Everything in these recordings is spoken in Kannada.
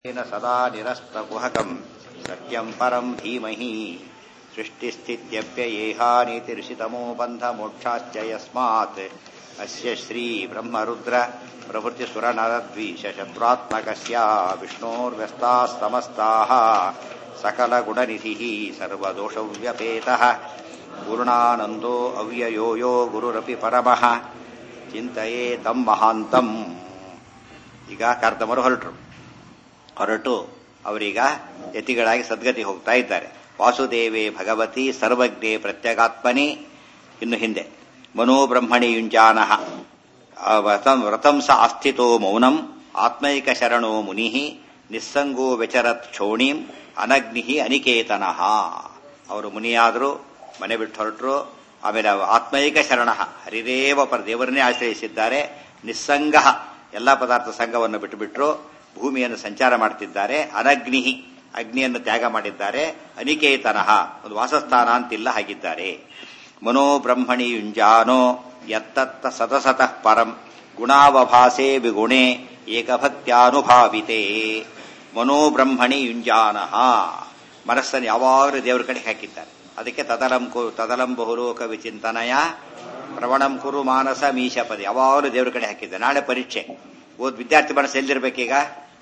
येन सदा निरस्तकुहकम् सत्यम् परम् धीमहि सृष्टिस्थित्यप्ययेहानीतिर्षितमो बन्धमोक्षाश्च यस्मात् अस्य श्रीब्रह्मरुद्र प्रभृतिसुरनरद्वीषशत्रुत्मकस्य विष्णोर्व्यस्तास्तमस्ताः सकलगुणनिधिः सर्वदोषव्यपेतः पूर्णानन्दो अव्ययो यो गुरुरपि परमः ಚಿಂತೆಯೇ ತಮ್ಮ ಮಹಾಂತಂ ಈಗ ಕರ್ತಮರು ಹೊರಟರು ಹೊರಟು ಅವರೀಗ ಯತಿಗಳಾಗಿ ಸದ್ಗತಿ ಹೋಗ್ತಾ ಇದ್ದಾರೆ ವಾಸುದೇವೇ ಭಗವತಿ ಸರ್ವಜ್ಞೆ ಪ್ರತ್ಯಗಾತ್ಮನಿ ಇನ್ನು ಹಿಂದೆ ಮನೋಬ್ರಹ್ಮಣಿ ಯುಂಜಾನಃ ವ್ರತಂ ಸ ಆಸ್ಥಿತೋ ಮೌನಂ ಆತ್ಮೈಕ ಶರಣೋ ಮುನಿ ನಿಸ್ಸಂಗೋ ವ್ಯಚರತ್ ಕ್ಷೋಣೀಂ ಅನಗ್ನಿ ಅನಿಕೇತನಃ ಅವರು ಮುನಿಯಾದರು ಮನೆ ಬಿಟ್ಟು ಹೊರಟರು ಆಮೇಲೆ ಆತ್ಮೈಕ ಶರಣ ಹರಿರೇವ ಪರ ದೇವರನ್ನೇ ಆಶ್ರಯಿಸಿದ್ದಾರೆ ನಿಸ್ಸಂಗ ಎಲ್ಲ ಪದಾರ್ಥ ಸಂಘವನ್ನು ಬಿಟ್ಟುಬಿಟ್ರು ಭೂಮಿಯನ್ನು ಸಂಚಾರ ಮಾಡ್ತಿದ್ದಾರೆ ಅನಗ್ನಿ ಅಗ್ನಿಯನ್ನು ತ್ಯಾಗ ಮಾಡಿದ್ದಾರೆ ಅನಿಕೇತನಃ ಒಂದು ವಾಸಸ್ಥಾನ ಅಂತಿಲ್ಲ ಹಾಗಿದ್ದಾರೆ ಮನೋಬ್ರಹ್ಮಣಿ ಯುಂಜಾನೋ ಯತ್ತತ್ತ ಸತಸತಃ ಪರಂ ಗುಣಾವಭಾಸೆ ವಿಗುಣೆ ಏಕಭಕ್ತ್ಯಾನುಭಾವಿತೆ ಮನೋಬ್ರಹ್ಮಣಿ ಯುಂಜಾನಃ ಮನಸ್ಸನ್ನು ಯಾವಾಗಲೂ ದೇವರ ಕಡೆ ಹಾಕಿದ್ದಾರೆ ಅದಕ್ಕೆ ತದಲಂ ಕು ತದಲಂ ಬಹುಲೋಕ ವಿಚಿಂತನಯ ಪ್ರವಣಂ ಕುರು ಮಾನಸ ಮೀಶಪದಿ ಯಾವಾಗಲೂ ದೇವ್ರ ಕಡೆ ಹಾಕಿದ್ದೆ ನಾಳೆ ಪರೀಕ್ಷೆ ಓದ್ ವಿದ್ಯಾರ್ಥಿ ಮನಸ್ಸು ಎಲ್ಲಿರ್ಬೇಕೀಗ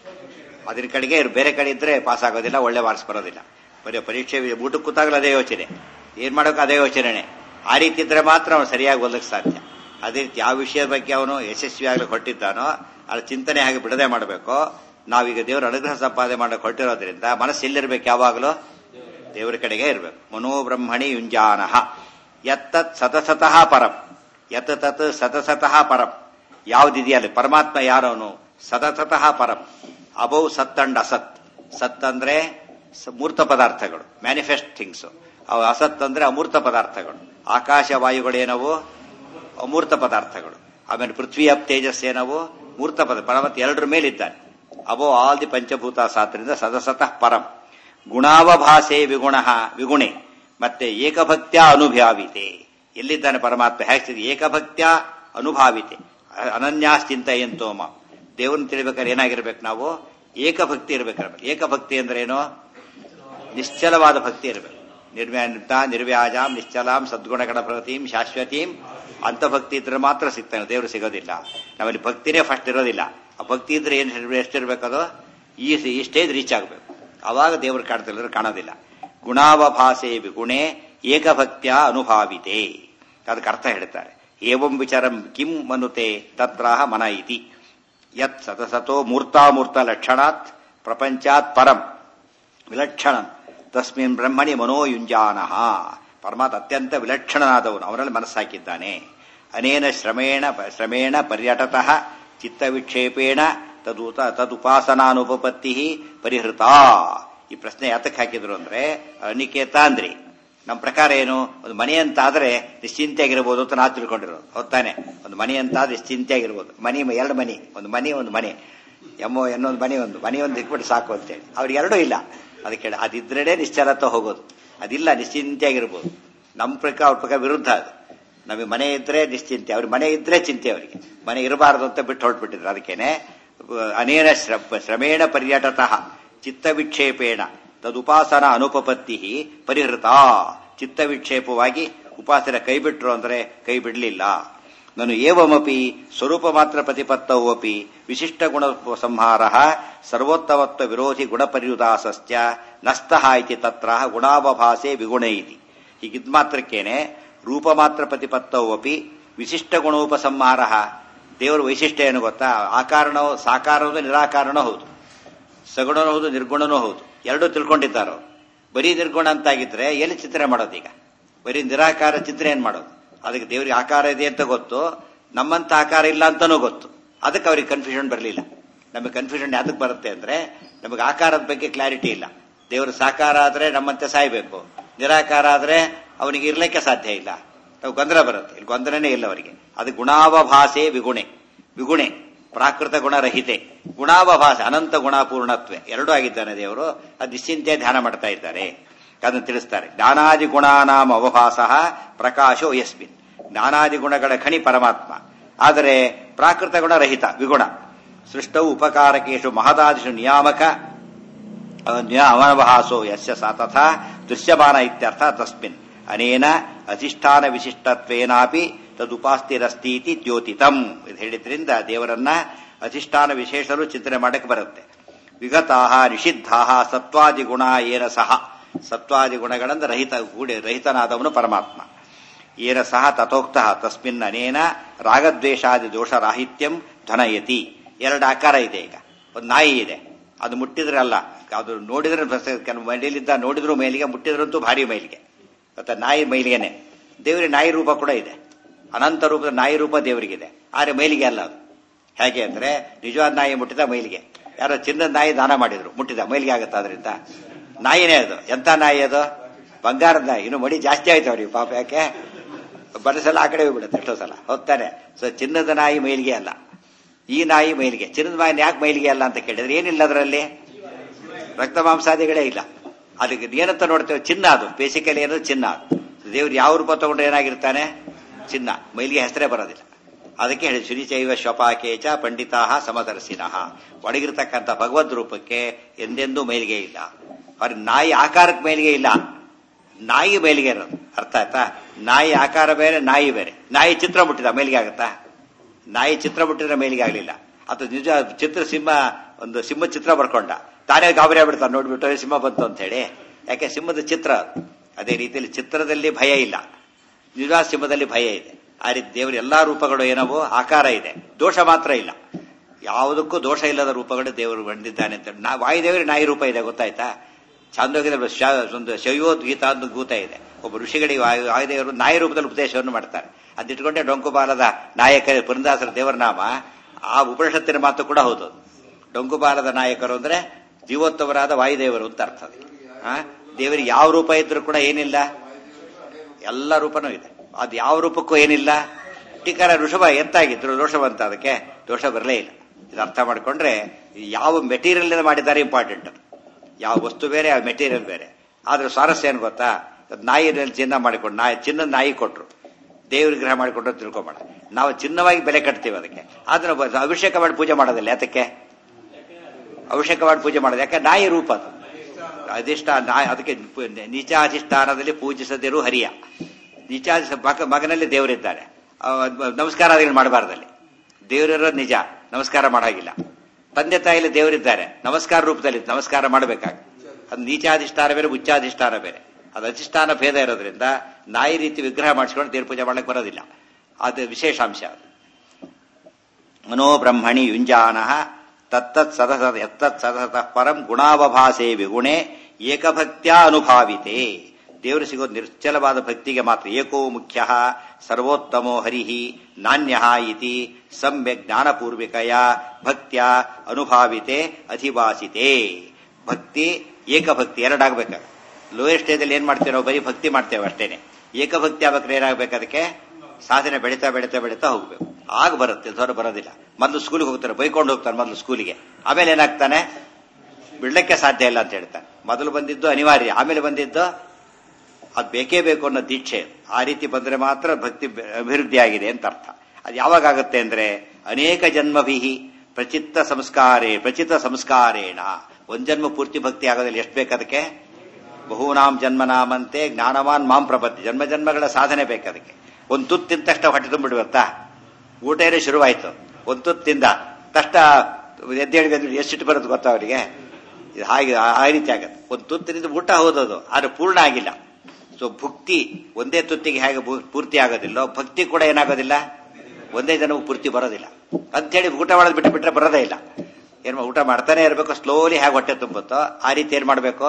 ಅದ್ರ ಕಡೆಗೆ ಬೇರೆ ಕಡೆ ಇದ್ರೆ ಪಾಸ್ ಆಗೋದಿಲ್ಲ ಒಳ್ಳೆ ಮಾರ್ಕ್ಸ್ ಬರೋದಿಲ್ಲ ಬರೀ ಪರೀಕ್ಷೆ ಊಟಕ್ಕೆ ಕೂತಾಗಲೂ ಅದೇ ಯೋಚನೆ ಏನ್ ಮಾಡೋಕೆ ಅದೇ ಯೋಚನೆ ಆ ರೀತಿ ಇದ್ರೆ ಮಾತ್ರ ಅವನು ಸರಿಯಾಗಿ ಓದಕ್ಕೆ ಸಾಧ್ಯ ಅದೇ ರೀತಿ ಯಾವ ವಿಷಯದ ಬಗ್ಗೆ ಅವನು ಯಶಸ್ವಿಯಾಗಲಿ ಹೊಟ್ಟಿದ್ದಾನೋ ಅದ್ರ ಚಿಂತನೆ ಹಾಗೆ ಬಿಡದೆ ಮಾಡಬೇಕು ನಾವೀಗ ದೇವರ ಅನುಗ್ರಹ ಸಂಪಾದನೆ ಮಾಡಕ್ಕೆ ಹೊರಟಿರೋದ್ರಿಂದ ಮನಸ್ಸು ಎಲ್ಲಿರ್ಬೇಕು ಯಾವಾಗಲೂ ದೇವರ ಕಡೆಗೆ ಇರಬೇಕು ಮನೋಬ್ರಹ್ಮಣಿ ಯುಂಜಾನಃ ಯತ್ತತ್ ಸತಸತಃ ಪರಂ ಯತ್ ತತ್ ಸತಸತಃ ಪರಂ ಯಾವ್ದಿದೆಯಲ್ಲ ಪರಮಾತ್ಮ ಯಾರವನು ಸತತಃ ಪರಂ ಅಬೌ ಸತ್ ಅಂಡ್ ಅಸತ್ ಸತ್ ಅಂದ್ರೆ ಮೂರ್ತ ಪದಾರ್ಥಗಳು ಮ್ಯಾನಿಫೆಸ್ಟ್ ಥಿಂಗ್ಸ್ ಅವು ಅಸತ್ ಅಂದ್ರೆ ಅಮೂರ್ತ ಪದಾರ್ಥಗಳು ಆಕಾಶ ವಾಯುಗಳೇನವು ಅಮೂರ್ತ ಪದಾರ್ಥಗಳು ಆಮೇಲೆ ಪೃಥ್ವಿ ಅಪ್ ತೇಜಸ್ ಏನವು ಮೂರ್ತ ಪದ ಪರಮಾತ್ಮ ಎರಡರ ಮೇಲಿದ್ದಾನೆ ಅಬೋ ಆಲ್ ದಿ ಪಂಚಭೂತ ಸಾತ್ರಿಂದ ಸದಸತಃ ಪರಂ ಗುಣಾವಭಾಸೆ ವಿಗುಣ ವಿಗುಣೆ ಮತ್ತೆ ಏಕಭಕ್ತ್ಯ ಅನುಭಾವಿತೆ ಎಲ್ಲಿದ್ದಾನೆ ಪರಮಾತ್ಮ ಹೇಗೆ ಏಕಭಕ್ತ್ಯ ಅನುಭಾವಿತೆ ಅನನ್ಯಾಶ್ಚಿಂತೆಯಂತೋಮ ದೇವರನ್ನ ತಿಳಿಬೇಕಾದ್ರೆ ಏನಾಗಿರ್ಬೇಕು ನಾವು ಏಕಭಕ್ತಿ ಇರಬೇಕಿರ್ಬೇಕು ಏಕಭಕ್ತಿ ಅಂದ್ರೆ ಏನು ನಿಶ್ಚಲವಾದ ಭಕ್ತಿ ಇರಬೇಕು ನಿರ್ವ್ಯಾನ್ತ ನಿರ್ವ್ಯಾಜಾಂ ನಿಶ್ಚಲಾಂ ಸದ್ಗುಣಗಣ ಪ್ರಗತಿಂ ಶಾಶ್ವತೀಂ ಅಂತ ಭಕ್ತಿ ಇದ್ರೆ ಮಾತ್ರ ಸಿಗ್ತಾನೆ ದೇವರು ಸಿಗೋದಿಲ್ಲ ನಮ್ಮಲ್ಲಿ ಭಕ್ತಿನೇ ಫಸ್ಟ್ ಇರೋದಿಲ್ಲ ಆ ಭಕ್ತಿ ಇದ್ರೆ ಏನು ಎಷ್ಟಿರ್ಬೇಕದು ಈ ಈ ಸ್ಟೇಜ್ ರೀಚ್ ಆಗಬೇಕು ಅವಾಗ ದೇವರು ಕಾಣ್ತಿಲ್ಲ ಕಾಣೋದಿಲ್ಲ ಗುಣಾವಭಾಸೆ ವಿಗುಣೆ ಏಕಭಕ್ತ್ಯ ಅನುಭಾವಿತೆ ಅದಕ್ಕೆ ಅರ್ಥ ಹೇಳ್ತಾರೆ ಏವಂ ವಿಚಾರಂ ಕಿಂ ಮನುತೆ ತತ್ರಾಹ ಮನ ಇತಿ ಯತ್ ಸತಸತೋ ಮೂರ್ತಾಮೂರ್ತ ಲಕ್ಷಣಾತ್ ಪ್ರಪಂಚಾತ್ ಪರಂ ವಿಲಕ್ಷಣಂ ತಸ್ಮಿನ್ ಬ್ರಹ್ಮಣಿ ಮನೋಯುಂಜಾನಃ ಪರಮಾತ್ಮ ಅತ್ಯಂತ ವಿಲಕ್ಷಣನಾದವನು ಅವನಲ್ಲಿ ಮನಸ್ಸಾಕಿದ್ದಾನೆ ಅನೇನ ಶ್ರಮೇಣ ಶ್ರಮೇಣ ಪರ್ಯಟತಃ ಚಿತ್ತವಿಕ್ಷೇಪೇಣ ತದೂತ ತದುಪಾಸನಾನುಪಪತ್ತಿ ಪರಿಹೃತ ಈ ಪ್ರಶ್ನೆ ಯಾತಕ್ಕೆ ಹಾಕಿದ್ರು ಅಂದ್ರೆ ಅನಿಕೇತ ಅಂದ್ರಿ ನಮ್ಮ ಪ್ರಕಾರ ಏನು ಒಂದು ಮನೆ ಅಂತ ಆದ್ರೆ ನಿಶ್ಚಿಂತೆಯಾಗಿರ್ಬೋದು ಅಂತ ನಾವು ತಿಳ್ಕೊಂಡಿರೋದು ಹೊತ್ತಾನೆ ಒಂದು ಮನೆ ಅಂತ ಆದ್ರೆ ನಿಶ್ಚಿಂತೆಯಾಗಿರ್ಬೋದು ಮನಿ ಎರಡು ಮನಿ ಒಂದು ಮನಿ ಒಂದು ಮನೆ ಎಮ್ಮೋ ಇನ್ನೊಂದು ಮನೆ ಒಂದು ಮನೆ ಒಂದು ಇಟ್ಬಿಟ್ಟು ಸಾಕು ಅಂತೇಳಿ ಅವ್ರಿಗೆ ಎರಡೂ ಇಲ್ಲ ಅದಕ್ಕೆ ಅದಿದ್ರೇನೆ ನಿಶ್ಚಲತ್ವ ಹೋಗೋದು ಅದಿಲ್ಲ ನಿಶ್ಚಿಂತೆಯಾಗಿರ್ಬೋದು ನಮ್ಮ ಪ್ರಕಾರ ಅವ್ರ ಪ್ರಕಾರ ವಿರುದ್ಧ ಅದು ನಮಗೆ ಮನೆ ಇದ್ರೆ ನಿಶ್ಚಿಂತೆ ಅವ್ರಿಗೆ ಮನೆ ಇದ್ರೆ ಚಿಂತೆ ಅವರಿಗೆ ಮನೆ ಇರಬಾರದು ಅಂತ ಬಿಟ್ಟು ಹೊರಟ್ಬಿಟ್ಟಿದ್ರು ಅದಕ್ಕೇನೆ ಅನೇನ ಶ್ರಮೇಣ ಪರ್ಯಟತಃ ಚಿತ್ತವಿಕ್ಷೇಪೇಣ ತದುಪಾಸನ ಅನುಪಪತ್ತಿ ಪರಿಹೃತ ಚಿತ್ತವಿಕ್ಷೇಪವಾಗಿ ಉಪಾಸನ ಕೈ ಬಿಟ್ರು ಅಂದ್ರೆ ಕೈ ಬಿಡಲಿಲ್ಲ ನಾನು ಏವಮಪಿ ಸ್ವರೂಪ ಮಾತ್ರ ಪ್ರತಿಪತ್ತವು ಅಪಿ ವಿಶಿಷ್ಟ ಗುಣ ಸಂಹಾರ ಸರ್ವೋತ್ತಮತ್ವ ವಿರೋಧಿ ಗುಣಪರ್ಯುದಾಸಸ್ಯ ನಸ್ತಃ ಇತಿ ತತ್ರ ಗುಣಾವಭಾಸೆ ವಿಗುಣ ಇತಿ ಹೀಗಿದ್ ಮಾತ್ರಕ್ಕೇನೆ ರೂಪ ಮಾತ್ರ ಪ್ರತಿಪತ್ತವು ಅಪಿ ವಿಶಿಷ್ಟ ಗುಣೋಪಸಂಹಾರ ದೇವರ ವೈಶಿಷ್ಟ್ಯ ಏನು ಗೊತ್ತಾ ಆಕಾರಣೋ ಸಾಕಾರನೋ ನಿರಾಕಾರನೋ ಹೌದು ಸಗುಣನೂ ಹೌದು ನಿರ್ಗುಣನೂ ಹೌದು ಎರಡೂ ತಿಳ್ಕೊಂಡಿದ್ದಾರೋ ಬರೀ ನಿರ್ಗುಣ ಅಂತಾಗಿದ್ರೆ ಎಲ್ಲಿ ಚಿತ್ರೆ ಮಾಡೋದು ಈಗ ಬರೀ ನಿರಾಕಾರ ಚಿತ್ರ ಏನ್ ಮಾಡೋದು ಅದಕ್ಕೆ ದೇವರಿಗೆ ಆಕಾರ ಇದೆ ಅಂತ ಗೊತ್ತು ನಮ್ಮಂತ ಆಕಾರ ಇಲ್ಲ ಅಂತಾನೂ ಗೊತ್ತು ಅದಕ್ಕೆ ಅವ್ರಿಗೆ ಕನ್ಫ್ಯೂಷನ್ ಬರಲಿಲ್ಲ ನಮಗೆ ಕನ್ಫ್ಯೂಷನ್ ಯಾತಕ್ಕೆ ಬರುತ್ತೆ ಅಂದ್ರೆ ನಮಗೆ ಆಕಾರದ ಬಗ್ಗೆ ಕ್ಲಾರಿಟಿ ಇಲ್ಲ ದೇವರು ಸಾಕಾರ ಆದ್ರೆ ನಮ್ಮಂತೆ ಸಾಯ್ಬೇಕು ನಿರಾಕಾರ ಆದ್ರೆ ಅವನಿಗೆ ಇರ್ಲಿಕ್ಕೆ ಸಾಧ್ಯ ಇಲ್ಲ ನಾವು ಗೊಂದಲ ಬರುತ್ತೆ ಇಲ್ಲಿ ಗೊಂದಲನೇ ಇಲ್ಲ ಅವರಿಗೆ ಅದು ಗುಣಾವಭಾಸೆ ವಿಗುಣೆ ವಿಗುಣೆ ಪ್ರಾಕೃತ ಗುಣರಹಿತೆ ಗುಣಾವಭಾಸ ಅನಂತ ಗುಣಪೂರ್ಣತ್ವೆ ಎರಡೂ ಆಗಿದ್ದಾನೆ ದೇವರು ಅದು ನಿಶ್ಚಿಂತೆ ಧ್ಯಾನ ಮಾಡ್ತಾ ಇದ್ದಾರೆ ಅದನ್ನು ತಿಳಿಸ್ತಾರೆ ಜ್ಞಾನಾದಿ ಗುಣಾನಾಮ ಅವಭಾಸ ಪ್ರಕಾಶೋ ಯಸ್ಮಿನ್ ಜ್ಞಾನಾದಿ ಗುಣಗಳ ಖಣಿ ಪರಮಾತ್ಮ ಆದರೆ ಪ್ರಾಕೃತ ಗುಣ ರಹಿತ ವಿಗುಣ ಸೃಷ್ಟವು ಉಪಕಾರಕೇಶು ಮಹದಾದಿಷು ನಿಯಾಮಕ ಅವನವಹಾಸೋ ಯಸ್ಯ ಸ ತಥಾ ದೃಶ್ಯಮಾನ ಇತ್ಯರ್ಥ ತಸ್ಮಿನ್ ಅನೇನ ಅಧಿಷ್ಠಾನ ವಿಶಿಷ್ಟತ್ವೇನಾಪಿ ತದುಪಾಸ್ತಿರಸ್ತೀತಿ ದ್ಯೋತಿತಂ ಇದು ಹೇಳಿದ್ರಿಂದ ದೇವರನ್ನ ಅಧಿಷ್ಠಾನ ವಿಶೇಷರು ಚಿಂತನೆ ಮಾಡಕ್ಕೆ ಬರುತ್ತೆ ವಿಗತಾ ನಿಷಿದ್ಧಾ ಸತ್ವಾದಿ ಗುಣ ಏನ ಸಹ ಸತ್ವಾದಿ ಗುಣಗಳಿಂದ ರಹಿತ ಗೂಡಿ ರಹಿತನಾದವನು ಪರಮಾತ್ಮ ಏನ ಸಹ ತಥೋಕ್ತ ತಸ್ಮಿನ್ ಅನೇನ ರಾಗದ್ವೇಷಾದಿ ದೋಷರಾಹಿತ್ಯಂ ಧನಯತಿ ಎರಡು ಆಕಾರ ಇದೆ ಈಗ ಒಂದು ನಾಯಿ ಇದೆ ಅದು ಮುಟ್ಟಿದ್ರೆ ಅಲ್ಲ ಅದು ನೋಡಿದ್ರೆ ಕೆಲವು ಮೈಲಿದ್ದ ನೋಡಿದ್ರು ಮೇಲಿಗೆ ಮುಟ್ಟಿದ್ರಂತೂ ಭಾರಿ ಮೈಲಿಗೆ ಮತ್ತೆ ನಾಯಿ ಮೈಲಿಗೆನೆ ದೇವರಿಗೆ ನಾಯಿ ರೂಪ ಕೂಡ ಇದೆ ಅನಂತ ರೂಪದ ನಾಯಿ ರೂಪ ದೇವರಿಗಿದೆ ಆದರೆ ಮೈಲಿಗೆ ಅಲ್ಲ ಅದು ಹೇಗೆ ಅಂದ್ರೆ ನಿಜವಾದ ನಾಯಿ ಮುಟ್ಟಿದ ಮೈಲಿಗೆ ಯಾರೋ ಚಿನ್ನದ ನಾಯಿ ದಾನ ಮಾಡಿದ್ರು ಮುಟ್ಟಿದ ಮೈಲಿಗೆ ಆಗುತ್ತೆ ಅದರಿಂದ ನಾಯಿನೇ ಅದು ಎಂತ ನಾಯಿ ಅದು ಬಂಗಾರದ ನಾಯಿ ಇನ್ನು ಮಡಿ ಜಾಸ್ತಿ ಆಯ್ತು ಅವ್ರಿಗೆ ಪಾಪ ಯಾಕೆ ಬರಸಲ ಆ ಕಡೆ ಹೋಗ್ಬಿಡುತ್ತೆ ಎಷ್ಟೋ ಸಲ ಹೊತ್ತಾನೆ ಸೊ ಚಿನ್ನದ ನಾಯಿ ಮೈಲಿಗೆ ಅಲ್ಲ ಈ ನಾಯಿ ಮೈಲಿಗೆ ಚಿನ್ನದ ನಾಯಿ ಯಾಕೆ ಮೈಲಿಗೆ ಅಲ್ಲ ಅಂತ ಕೇಳಿದ್ರೆ ಏನಿಲ್ಲ ಅದರಲ್ಲಿ ರಕ್ತ ಮಾಂಸಾದಿಗಳೇ ಇಲ್ಲ ಅದಕ್ಕೆ ಏನಂತ ನೋಡ್ತೇವೆ ಚಿನ್ನ ಅದು ಬೇಸಿಕಲಿ ಏನದು ಚಿನ್ನ ಅದು ದೇವ್ರು ಯಾವ ರೂಪ ತಗೊಂಡ್ರೆ ಏನಾಗಿರ್ತಾನೆ ಚಿನ್ನ ಮೈಲಿಗೆ ಹೆಸರೇ ಬರೋದಿಲ್ಲ ಅದಕ್ಕೆ ಹೇಳಿ ಶುರಿಚೈವ ಶ್ವಪಾಕೇಚ ಪಂಡಿತಾ ಸಮದರ್ಶಿನಃ ಒಳಗಿರ್ತಕ್ಕಂಥ ಭಗವದ್ ರೂಪಕ್ಕೆ ಎಂದೆಂದೂ ಮೈಲಿಗೆ ಇಲ್ಲ ಅವ್ರ ನಾಯಿ ಆಕಾರಕ್ಕೆ ಮೈಲಿಗೆ ಇಲ್ಲ ನಾಯಿ ಮೈಲಿಗೆ ಇರೋದು ಅರ್ಥ ಆಯ್ತಾ ನಾಯಿ ಆಕಾರ ಬೇರೆ ನಾಯಿ ಬೇರೆ ನಾಯಿ ಚಿತ್ರ ಮುಟ್ಟಿದ ಮೈಲಿಗೆ ಆಗುತ್ತಾ ನಾಯಿ ಚಿತ್ರ ಮುಟ್ಟಿದ್ರೆ ಮೈಲಿಗೆ ಆಗಲಿಲ್ಲ ಅದು ನಿಜ ಚಿತ್ರ ಸಿಂಹ ಒಂದು ಸಿಂಹ ಚಿತ್ರ ಬರ್ಕೊಂಡ ತಾನೇ ಗಾಬರಿ ಆಗ್ಬಿಡ್ತಾನೆ ನೋಡ್ಬಿಟ್ಟು ಸಿಂಹ ಬಂತು ಅಂತ ಹೇಳಿ ಯಾಕೆ ಸಿಂಹದ ಚಿತ್ರ ಅದು. ಅದೇ ರೀತಿಯಲ್ಲಿ ಚಿತ್ರದಲ್ಲಿ ಭಯ ಇಲ್ಲ ನಿಜ ಸಿಂಹದಲ್ಲಿ ಭಯ ಇದೆ ಆ ರೀತಿ ದೇವರ ಎಲ್ಲಾ ರೂಪಗಳು ಏನವೋ ಆಕಾರ ಇದೆ ದೋಷ ಮಾತ್ರ ಇಲ್ಲ ಯಾವುದಕ್ಕೂ ದೋಷ ಇಲ್ಲದ ರೂಪಗಳು ದೇವರು ಬಂದಿದ್ದಾನೆ ಅಂತ ನಾ ವಾಯುದೇವರಿಗೆ ನಾಯಿ ರೂಪ ಇದೆ ಗೊತ್ತಾಯ್ತಾ ಚಾಂದೋಗ್ಯದಲ್ಲಿ ಶ- ಒಂದು ಶೈವೋದ್ಗೀತ ಅಂತ ಗೂತ ಇದೆ ಒಬ್ಬ ಋಷಿಗಳಿಗೆ ವಾಯು ವಾಯುದೇವರು ನಾಯಿ ರೂಪದಲ್ಲಿ ಉಪದೇಶವನ್ನು ಮಾಡ್ತಾರೆ ಅದಿಟ್ಕೊಂಡೆ ಡೊಂಕುಬಾಲದ ನಾಯಕ ಪುರಂದಾಸರ ದೇವರ ನಾಮ ಆ ಉಪನಿಷತ್ತಿನ ಮಾತು ಕೂಡ ಹೌದು ಡೊಂಕುಬಾಲದ ನಾಯಕರು ಅಂದ್ರೆ ಜೀವೋತ್ತಮರಾದ ವಾಯುದೇವರು ಅಂತ ಅರ್ಥ ಅದಕ್ಕೆ. ಆ ದೇವರಿಗೆ ಯಾವ ರೂಪ ಇದ್ರೂ ಕೂಡ ಏನಿಲ್ಲ ಎಲ್ಲ ರೂಪನೂ ಇದೆ ಅದು ಯಾವ ರೂಪಕ್ಕೂ ಏನಿಲ್ಲ ಟೀಕಾರ ಋಷಭ ಎಂತಾಗಿದ್ರು ದೋಷ ಬಂತ ಅದಕ್ಕೆ ದೋಷ ಬರಲೇ ಇಲ್ಲ ಇದು ಅರ್ಥ ಮಾಡ್ಕೊಂಡ್ರೆ ಯಾವ ಮೆಟೀರಿಯಲ್ ಮಾಡಿದ್ದಾರೆ ಇಂಪಾರ್ಟೆಂಟ್ ಅದು ಯಾವ ವಸ್ತು ಬೇರೆ ಆ ಮೆಟೀರಿಯಲ್ ಬೇರೆ ಆದ್ರೆ ಸ್ವಾರಸ್ಯ ಏನು ಗೊತ್ತಾ ಅದ್ ನಾಯಿನಲ್ಲಿ ಚಿನ್ನ ಮಾಡಿಕೊಂಡು ನಾಯಿ ಚಿನ್ನದ ನಾಯಿ ಕೊಟ್ರು ದೇವ್ರ ವಿಗ್ರಹ ಮಾಡಿಕೊಟ್ರು ತಿಳ್ಕೊಬೇಡ ನಾವು ಚಿನ್ನವಾಗಿ ಬೆಲೆ ಕಟ್ತೀವಿ ಅದಕ್ಕೆ ಆದ್ರೆ ಒಬ್ಬ ಅಭಿಷೇಕ ಮಾಡಿ ಪೂಜೆ ಮಾಡೋದಿಲ್ಲ ಯಾತಕ್ಕೆ ಅಭಿಷೇಕ ಮಾಡಿ ಪೂಜೆ ಮಾಡೋದು ಯಾಕೆ ನಾಯಿ ರೂಪ ಅದು ಅಧಿಷ್ಠಾನ ನಾಯಿ ಅದಕ್ಕೆ ಪು- ನೀಚಾಧಿಷ್ಠಾನದಲ್ಲಿ ಪೂಜಿಸದಿರು ಹರಿಯ ನೀಚಾಧಿಷ್ಠ ಮಗ ಮಗನಲ್ಲಿ ದೇವರಿದ್ದಾನೆ ಅವ- ನಮಸ್ಕಾರ ಅದನ್ನು ಮಾಡಬಾರ್ದಲ್ಲಿ ದೇವರಿರೋದು ನಿಜ ನಮಸ್ಕಾರ ಮಾಡಾಗಿಲ್ಲ ತಂದೆ ತಾಯಿಲಿ ದೇವರಿದ್ದಾರೆ ನಮಸ್ಕಾರ ರೂಪದಲ್ಲಿ ನಮಸ್ಕಾರ ಮಾಡಬೇಕಾಗ ಅದು ನೀಚಾಧಿಷ್ಠಾನ ಬೇರೆ ಉಚ್ಚಾಧಿಷ್ಠಾನ ಬೇರೆ ಅದು ಅಧಿಷ್ಠಾನ ಭೇದ ಇರೋದ್ರಿಂದ ನಾಯಿ ರೀತಿ ವಿಗ್ರಹ ಮಾಡಿಸ್ಕೊಂಡು ದೇವ್ರ ಪೂಜೆ ಮಾಡಕ್ಕೆ ಬರೋದಿಲ್ಲ ಅದು ವಿಶೇಷಾಂಶ ಅದು ಮನೋಬ್ರಹ್ಮಣಿ ಯುಂಜಾನ ತತ್ತತ್ ಸದಸ ಎತ್ತತ್ ಸದಸತಃ ಪರಂ ಗುಣಾವಭಾಸೆ ವಿಗುಣೆ ಏಕಭಕ್ತ್ಯ ಅನುಭಾವಿತೆ ದೇವರು ಸಿಗೋದು ನಿರ್ಚಲವಾದ ಭಕ್ತಿಗೆ ಮಾತ್ರ ಏಕೋ ಮುಖ್ಯ ಸರ್ವೋತ್ತಮೋ ಹರಿಹಿ ನಾಣ್ಯ ಇತಿ ಸಮ್ಯಕ್ ಜ್ಞಾನಪೂರ್ವಿಕಯ ಭಕ್ತ್ಯ ಅನುಭಾವಿತೆ ಅಧಿವಾಸಿತೆ ಭಕ್ತಿ ಏಕಭಕ್ತಿ ಎರಡಾಗಬೇಕು ಲೋಯರ್ ಸ್ಟೇಜಲ್ಲಿ ಏನ್ ಮಾಡ್ತೇವೆ ನಾವು ಬರೀ ಭಕ್ತಿ ಮಾಡ್ತೇವೆ ಅಷ್ಟೇನೆ ಏಕಭಕ್ತಿ ಆಗ್ಬೇಕಾದ್ರೆ ಏನಾಗಬೇಕು ಅದಕ್ಕೆ ಸಾಧನೆ ಬೆಳೀತಾ ಬೆಳೀತಾ ಬೆಳೀತಾ ಹೋಗ್ಬೇಕು ಆಗ ಬರುತ್ತೆ ದೊರ ಬರೋದಿಲ್ಲ ಮೊದಲು ಸ್ಕೂಲಿಗೆ ಹೋಗ್ತಾರೆ ಬೈಕೊಂಡು ಹೋಗ್ತಾನೆ ಮೊದಲು ಸ್ಕೂಲಿಗೆ ಆಮೇಲೆ ಏನಾಗ್ತಾನೆ ಬಿಡ್ಲಿಕ್ಕೆ ಸಾಧ್ಯ ಇಲ್ಲ ಅಂತ ಹೇಳ್ತಾನೆ ಮೊದಲು ಬಂದಿದ್ದು ಅನಿವಾರ್ಯ ಆಮೇಲೆ ಬಂದಿದ್ದು ಅದು ಬೇಕೇ ಬೇಕು ಅನ್ನೋ ದೀಕ್ಷೆ ಆ ರೀತಿ ಬಂದ್ರೆ ಮಾತ್ರ ಭಕ್ತಿ ಬೆ- ಅಭಿವೃದ್ಧಿ ಆಗಿದೆ ಅಂತ ಅರ್ಥ ಅದು ಯಾವಾಗ ಆಗುತ್ತೆ ಅಂದ್ರೆ ಅನೇಕ ಜನ್ಮಭಿಹಿ ಪ್ರಚಿತ್ತ ಸಂಸ್ಕಾರೇ ಪ್ರಚಿತ ಸಂಸ್ಕಾರೇಣ ಒಂದ್ ಜನ್ಮ ಪೂರ್ತಿ ಭಕ್ತಿ ಆಗೋದಿಲ್ಲ ಎಷ್ಟು ಬೇಕದಕ್ಕೆ ಬಹುನಾಂ ಜನ್ಮನಾಮಂತೆ ಜ್ಞಾನವಾನ್ ಮಾಂ ಪ್ರಪತ್ತಿ ಜನ್ಮ ಜನ್ಮಗಳ ಸಾಧನೆ ಬೇಕು ಅದಕ್ಕೆ ಒಂದು ತುತ್ತು ತಿಂದ ತಕ್ಷಣ ಹೊಟ್ಟೆ ತುಂಬಿಡ್ಬೇಕತ್ತಾ ಊಟ ಏನೋ ಶುರುವಾಯ್ತು ಒಂದು ತುತ್ತು ತಿಂದ ತಷ್ಟ ಎದ್ದೇಳಿ ಎದ್ದು ಎಷ್ಟಿಟ್ಟು ಬರುತ್ತೆ ಗೊತ್ತಾ ಅವರಿಗೆ ಇದು ಹಾಗೆ ಆ- ಆ ರೀತಿ ಆಗತ್ತೆ ಒಂದು ತುತ್ತಿನಿಂದ ಊಟ ಹೋದದು ಆದ್ರೆ ಪೂರ್ಣ ಆಗಿಲ್ಲ ಸೊ ಭಕ್ತಿ ಒಂದೇ ತುತ್ತಿಗೆ ಹೇಗೆ ಪೂ- ಪೂರ್ತಿ ಆಗೋದಿಲ್ಲೋ ಭಕ್ತಿ ಕೂಡ ಏನಾಗೋದಿಲ್ಲ ಒಂದೇ ಜನವು ಪೂರ್ತಿ ಬರೋದಿಲ್ಲ ಅಂತೇಳಿ ಊಟ ಮಾಡೋದು ಬಿಟ್ಟು ಬಿಟ್ರೆ ಬರೋದೇ ಇಲ್ಲ ಏನ್ ಮಾ- ಊಟ ಮಾಡ್ತಾನೆ ಇರಬೇಕು ಸ್ಲೋಲಿ ಹೇಗೆ ಹೊಟ್ಟೆ ತುಂಬುತ್ತೋ ಆ ರೀತಿ ಏನ್ ಮಾಡ್ಬೇಕು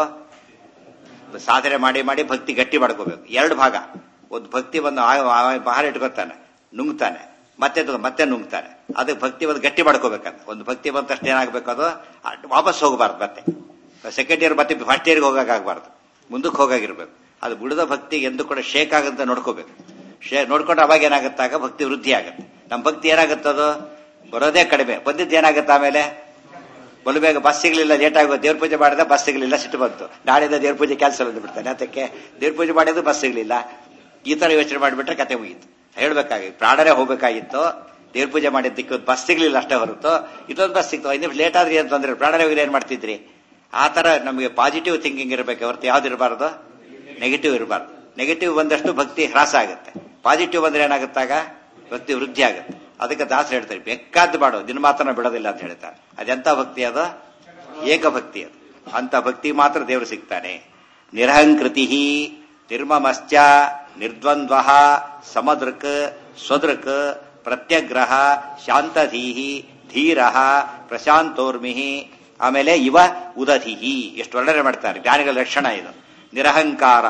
ಸಾಧನೆ ಮಾಡಿ ಮಾಡಿ ಭಕ್ತಿ ಗಟ್ಟಿ ಮಾಡ್ಕೋಬೇಕು ಎರಡು ಭಾಗ ಒಂದು ಭಕ್ತಿ ಬಂದು ಆ- ಆ- ಬಹಾರ ಇಟ್ಕೊತಾನೆ ನುಂಗ್ತಾನೆ ಮತ್ತೆ ತಗೊ- ಮತ್ತೆ ನುಂಗ್ತಾನೆ ಅದಕ್ಕೆ ಭಕ್ತಿ ಒಂದು ಗಟ್ಟಿ ಮಾಡ್ಕೋಬೇಕಂತ ಒಂದು ಭಕ್ತಿ ಬಂದ ತಕ್ಷಣ ಏನಾಗಬೇಕು ಅದು ಆ- ವಾಪಸ್ ಹೋಗಬಾರ್ದು ಮತ್ತೆ ಸೆಕೆಂಡ್ ಇಯರ್ ಮತ್ತೆ ಫಸ್ಟ್ ಇಯರ್ಗೆ ಹೋಗಕ್ಕಾಗಬಾರ್ದು ಮುಂದಕ್ಕೆ ಹೋಗಾಗಿರ್ಬೇಕು ಅದು ಬಿಡದ ಭಕ್ತಿ ಎಂದು ಕೂಡ ಶೇಕ್ ಆಗಂತ ನೋಡ್ಕೋಬೇಕು ಶೇ ನೋಡ್ಕೊಂಡು ಅವಾಗ ಏನಾಗುತ್ತಾಗ ಭಕ್ತಿ ವೃದ್ಧಿ ಆಗುತ್ತೆ ನಮ್ಮ ಭಕ್ತಿ ಏನಾಗುತ್ತದು ಬರೋದೇ ಕಡಿಮೆ ಬಂದಿದ್ದು ಏನಾಗುತ್ತೆ ಆಮೇಲೆ ಬಲು ಬೇಗ ಬಸ್ ಸಿಗ್ಲಿಲ್ಲ ಲೇಟ್ ಆಗೋ ದೇವ್ರ ಪೂಜೆ ಮಾಡಿದ ಬಸ್ ಸಿಗ್ಲಿಲ್ಲ ಸಿಟ್ಟು ಬಂತು ನಾಳೆಯಿಂದ ದೇವ್ರ ಪೂಜೆ ಕ್ಯಾನ್ಸಲ್ ಅಂತ ಬಿಡ್ತಾನೆ ಅದಕ್ಕೆ ದೇವ್ರ ಪೂಜೆ ಮಾಡಿದ್ದು ಬಸ್ ಸಿಗ್ಲಿಲ್ಲ ಈ ತರ ಯೋಚನೆ ಮಾಡಿಬಿಟ್ರೆ ಕತೆ ಮುಗೀತು ಹೇಳ್ಬೇಕಾಗಿತ್ತು ಪ್ರಾಣರೇ ಹೋಗ್ಬೇಕಾಗಿತ್ತು ದೇವ್ರ ಪೂಜೆ ಮಾಡಿದ್ದಕ್ಕೆ ಒಂದು ಬಸ್ ಸಿಗ್ಲಿಲ್ಲ ಅಷ್ಟೇ ಹೊರತು ಇದೊಂದು ಬಸ್ ಸಿಕ್ತು ಐದು ನಿಮಿಷ ಲೇಟ್ ಆದ್ರೆ ಏನ್ ತೊಂದ್ರೆ ಪ್ರಾಣರೇ ಹೋಗಿ ಏನ್ ಮಾಡ್ತಿದ್ರಿ ಆ ತರ ನಮಗೆ ಪಾಸಿಟಿವ್ ಥಿಂಕಿಂಗ್ ಇರಬೇಕು ಹೊರತು ಯಾವ್ದು ಇರಬಾರ್ದು ನೆಗೆಟಿವ್ ಇರಬಾರ್ದು ನೆಗೆಟಿವ್ ಬಂದಷ್ಟು ಭಕ್ತಿ ಹ್ರಾಸ ಆಗುತ್ತೆ ಪಾಸಿಟಿವ್ ಬಂದ್ರೆ ಏನಾಗುತ್ತಾಗ ಭಕ್ತಿ ವೃದ್ಧಿ ಆಗುತ್ತೆ ಅದಕ್ಕೆ ದಾಸರು ಹೇಳ್ತಾರೆ ಬೇಕಾದ್ದು ಮಾಡೋ ದಿನ ಮಾತ್ರ ಬಿಡೋದಿಲ್ಲ ಅಂತ ಹೇಳ್ತಾರೆ ಅದೆಂತ ಭಕ್ತಿ ಅದು ಏಕಭಕ್ತಿ ಅದು ಅಂತ ಭಕ್ತಿ ಮಾತ್ರ ದೇವರು ಸಿಗ್ತಾನೆ ನಿರಹಂಕೃತಿ ನಿರ್ಮಮಶ್ಚ ನಿರ್ದ್ವಂದ್ವ ಸಮದೃಕ್ ಸ್ವದೃಕ್ ಪ್ರತ್ಯಗ್ರಹ ಶಾಂತಧೀಹಿ ಧೀರ ಪ್ರಶಾಂತೋರ್ಮಿ ಆಮೇಲೆ ಇವ ಉದಧಿಹಿ ಎಷ್ಟು ವರ್ಣನೆ ಮಾಡ್ತಾರೆ ಜ್ಞಾನಿಗಳ ಲಕ್ಷಣ ಇದು ನಿರಹಂಕಾರ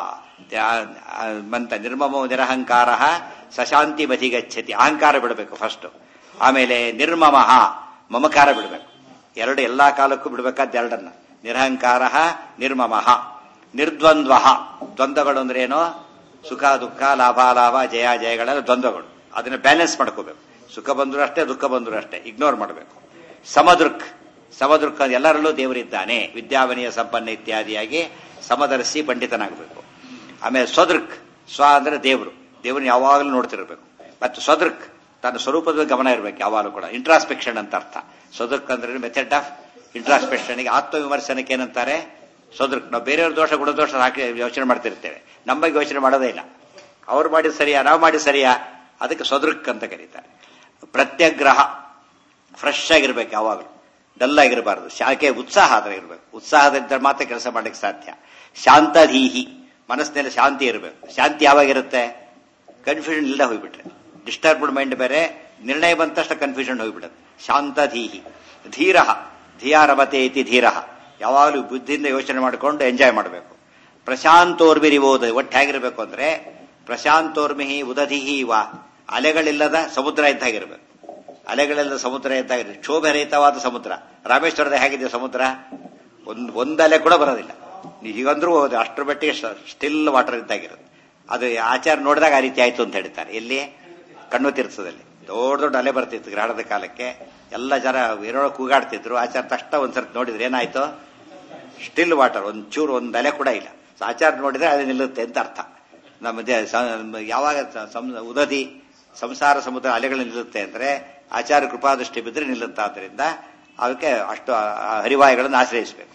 ಮಂತ ನಿರ್ಮಮೋ ನಿರಹಂಕಾರ ಸಶಾಂತಿ ಮತಿ ಗಚ್ಚತಿ ಅಹಂಕಾರ ಬಿಡಬೇಕು ಫಸ್ಟ್ ಆಮೇಲೆ ನಿರ್ಮಮ ಮಮಕಾರ ಬಿಡಬೇಕು ಎರಡು ಎಲ್ಲಾ ಕಾಲಕ್ಕೂ ಬಿಡಬೇಕಾದ ಎರಡನ್ನ ನಿರಹಂಕಾರ ನಿರ್ಮಮ ನಿರ್ದ್ವಂದ್ವ ದ್ವಂದ್ವಗಳು ಅಂದ್ರೆ ಏನು ಸುಖ ದುಃಖ ಲಾಭ ಲಾಭ ಜಯ ಜಯಗಳೆಲ್ಲ ದ್ವಂದ್ವಗಳು ಅದನ್ನ ಬ್ಯಾಲೆನ್ಸ್ ಮಾಡ್ಕೋಬೇಕು ಸುಖ ಬಂದ್ರು ಅಷ್ಟೇ ದುಃಖ ಬಂದ್ರು ಅಷ್ಟೇ ಇಗ್ನೋರ್ ಮಾಡಬೇಕು ಸಮದೃಕ್ ಸಮದೃಕ್ ಎಲ್ಲರಲ್ಲೂ ದೇವರಿದ್ದಾನೆ ವಿದ್ಯಾವನಿಯ ಸಂಪನ್ನ ಇತ್ಯಾದಿಯಾಗಿ ಸಮದರ್ಶಿ ಪಂಡಿತನಾಗಬೇಕು ಆಮೇಲೆ ಸ್ವದೃಕ್ ಸ್ವ ಅಂದ್ರೆ ದೇವರು ದೇವರನ್ನ ಯಾವಾಗಲೂ ನೋಡ್ತಿರ್ಬೇಕು ಮತ್ತು ಸ್ವದೃಕ್ ತನ್ನ ಸ್ವರೂಪದ ಗಮನ ಇರಬೇಕು ಯಾವಾಗಲೂ ಕೂಡ ಇಂಟ್ರಾಸ್ಪೆಕ್ಷನ್ ಅಂತ ಅರ್ಥ ಸ್ವದೃಕ್ ಅಂದ್ರೆ ಮೆಥಡ್ ಆಫ್ ಇಂಟ್ರಾಸ್ಪೆಕ್ಷನ್ಗೆ ಆತ್ಮವಿಮರ್ಶನಕ್ಕೆ ಏನಂತಾರೆ ಸ್ವದೃಕ್ ನಾವು ಬೇರೆಯವ್ರ ದೋಷ ಗುಣದೋಷ ಹಾಕಿ ಯೋಚನೆ ಮಾಡ್ತಿರ್ತೇವೆ ನಮ್ಮ ಬಗ್ಗೆ ಯೋಚನೆ ಮಾಡೋದೇ ಇಲ್ಲ ಅವ್ರು ಮಾಡಿದ ಸರಿಯಾ ನಾವು ಮಾಡಿದ ಸರಿಯಾ ಅದಕ್ಕೆ ಸ್ವದೃಕ್ ಅಂತ ಕರೀತಾರೆ ಪ್ರತ್ಯಗ್ರಹ ಫ್ರೆಶ್ ಆಗಿರ್ಬೇಕು ಯಾವಾಗಲೂ ಡಲ್ ಆಗಿರಬಾರ್ದು ಶಾಖೆ ಉತ್ಸಾಹ ಆದ್ರೆ ಇರಬೇಕು ಉತ್ಸಾಹದಿಂದ ಮಾತ್ರ ಕೆಲಸ ಮಾಡಲಿಕ್ಕೆ ಸಾಧ್ಯ ಶಾಂತಧೀಹಿ ಮನಸ್ಸಿನಲ್ಲಿ ಶಾಂತಿ ಇರಬೇಕು ಶಾಂತಿ ಯಾವಾಗಿರುತ್ತೆ ಕನ್ಫ್ಯೂಷನ್ ಇಲ್ಲದೆ ಹೋಗ್ಬಿಟ್ರೆ ಡಿಸ್ಟರ್ಬ್ಡ್ ಮೈಂಡ್ ಬೇರೆ ನಿರ್ಣಯ ಬಂದ ತಕ್ಷಣ ಕನ್ಫ್ಯೂಷನ್ ಹೋಗ್ಬಿಡುತ್ತೆ ಶಾಂತಧೀಹಿ ಧೀರ ಧಿಯಾ ರಮತೆ ಇತಿ ಧೀರ ಯಾವಾಗಲೂ ಬುದ್ಧಿಯಿಂದ ಯೋಚನೆ ಮಾಡಿಕೊಂಡು ಎಂಜಾಯ್ ಮಾಡಬೇಕು ಪ್ರಶಾಂತೋರ್ಮಿರಿಬೋದು ಒಟ್ಟು ಹೇಗಿರ್ಬೇಕು ಅಂದ್ರೆ ಪ್ರಶಾಂತೋರ್ಮಿಹಿ ಉದಧಿಹಿ ವಾ ಅಲೆಗಳಿಲ್ಲದ ಸಮುದ್ರ ಇದ್ದಾಗಿರ್ಬೇಕು ಅಲೆಗಳೆಲ್ಲ ಸಮುದ್ರ ಇದ್ದಾಗ ಕ್ಷೋಭರಹಿತವಾದ ಸಮುದ್ರ ರಾಮೇಶ್ವರದ ಹೇಗಿದೆ ಸಮುದ್ರ ಒಂದ್ ಒಂದಲೆ ಕೂಡ ಬರೋದಿಲ್ಲ ಹೀಗಂದ್ರೂ ಅಷ್ಟರ ಮಟ್ಟಿಗೆ ಸ್ಟಿಲ್ ವಾಟರ್ ಇದ್ದಾಗಿರುತ್ತೆ ಅದು ಆಚಾರ ನೋಡಿದಾಗ ಆ ರೀತಿ ಆಯ್ತು ಅಂತ ಹೇಳ್ತಾರೆ ಎಲ್ಲಿ ಕಣ್ಣು ತೀರ್ಥದಲ್ಲಿ ದೊಡ್ಡ ದೊಡ್ಡ ಅಲೆ ಬರ್ತಿತ್ತು ಗ್ರಹಣದ ಕಾಲಕ್ಕೆ ಎಲ್ಲ ಜನ ಇರೋ ಕೂಗಾಡ್ತಿದ್ರು ಆಚಾರ ತಕ್ಷಣ ಒಂದ್ಸರ್ತಿ ನೋಡಿದ್ರೆ ಏನಾಯ್ತು ಸ್ಟಿಲ್ ವಾಟರ್ ಒಂದ್ ಚೂರು ಒಂದ್ ಅಲೆ ಕೂಡ ಇಲ್ಲ ಆಚಾರ ನೋಡಿದ್ರೆ ಅದು ನಿಲ್ಲುತ್ತೆ ಅಂತ ಅರ್ಥ ನಮ್ಮ ಯಾವಾಗ ಉದದಿ ಸಂಸಾರ ಸಮುದ್ರ ಅಲೆಗಳು ನಿಲ್ಲುತ್ತೆ ಅಂದ್ರೆ ಆಚಾರ ಕೃಪಾದೃಷ್ಟಿ ಬಿದ್ದರೆ ನಿಲ್ಲುತ್ತಾದ್ರಿಂದ ಅದಕ್ಕೆ ಅಷ್ಟು ಹರಿವಾಯುಗಳನ್ನು ಆಶ್ರಯಿಸಬೇಕು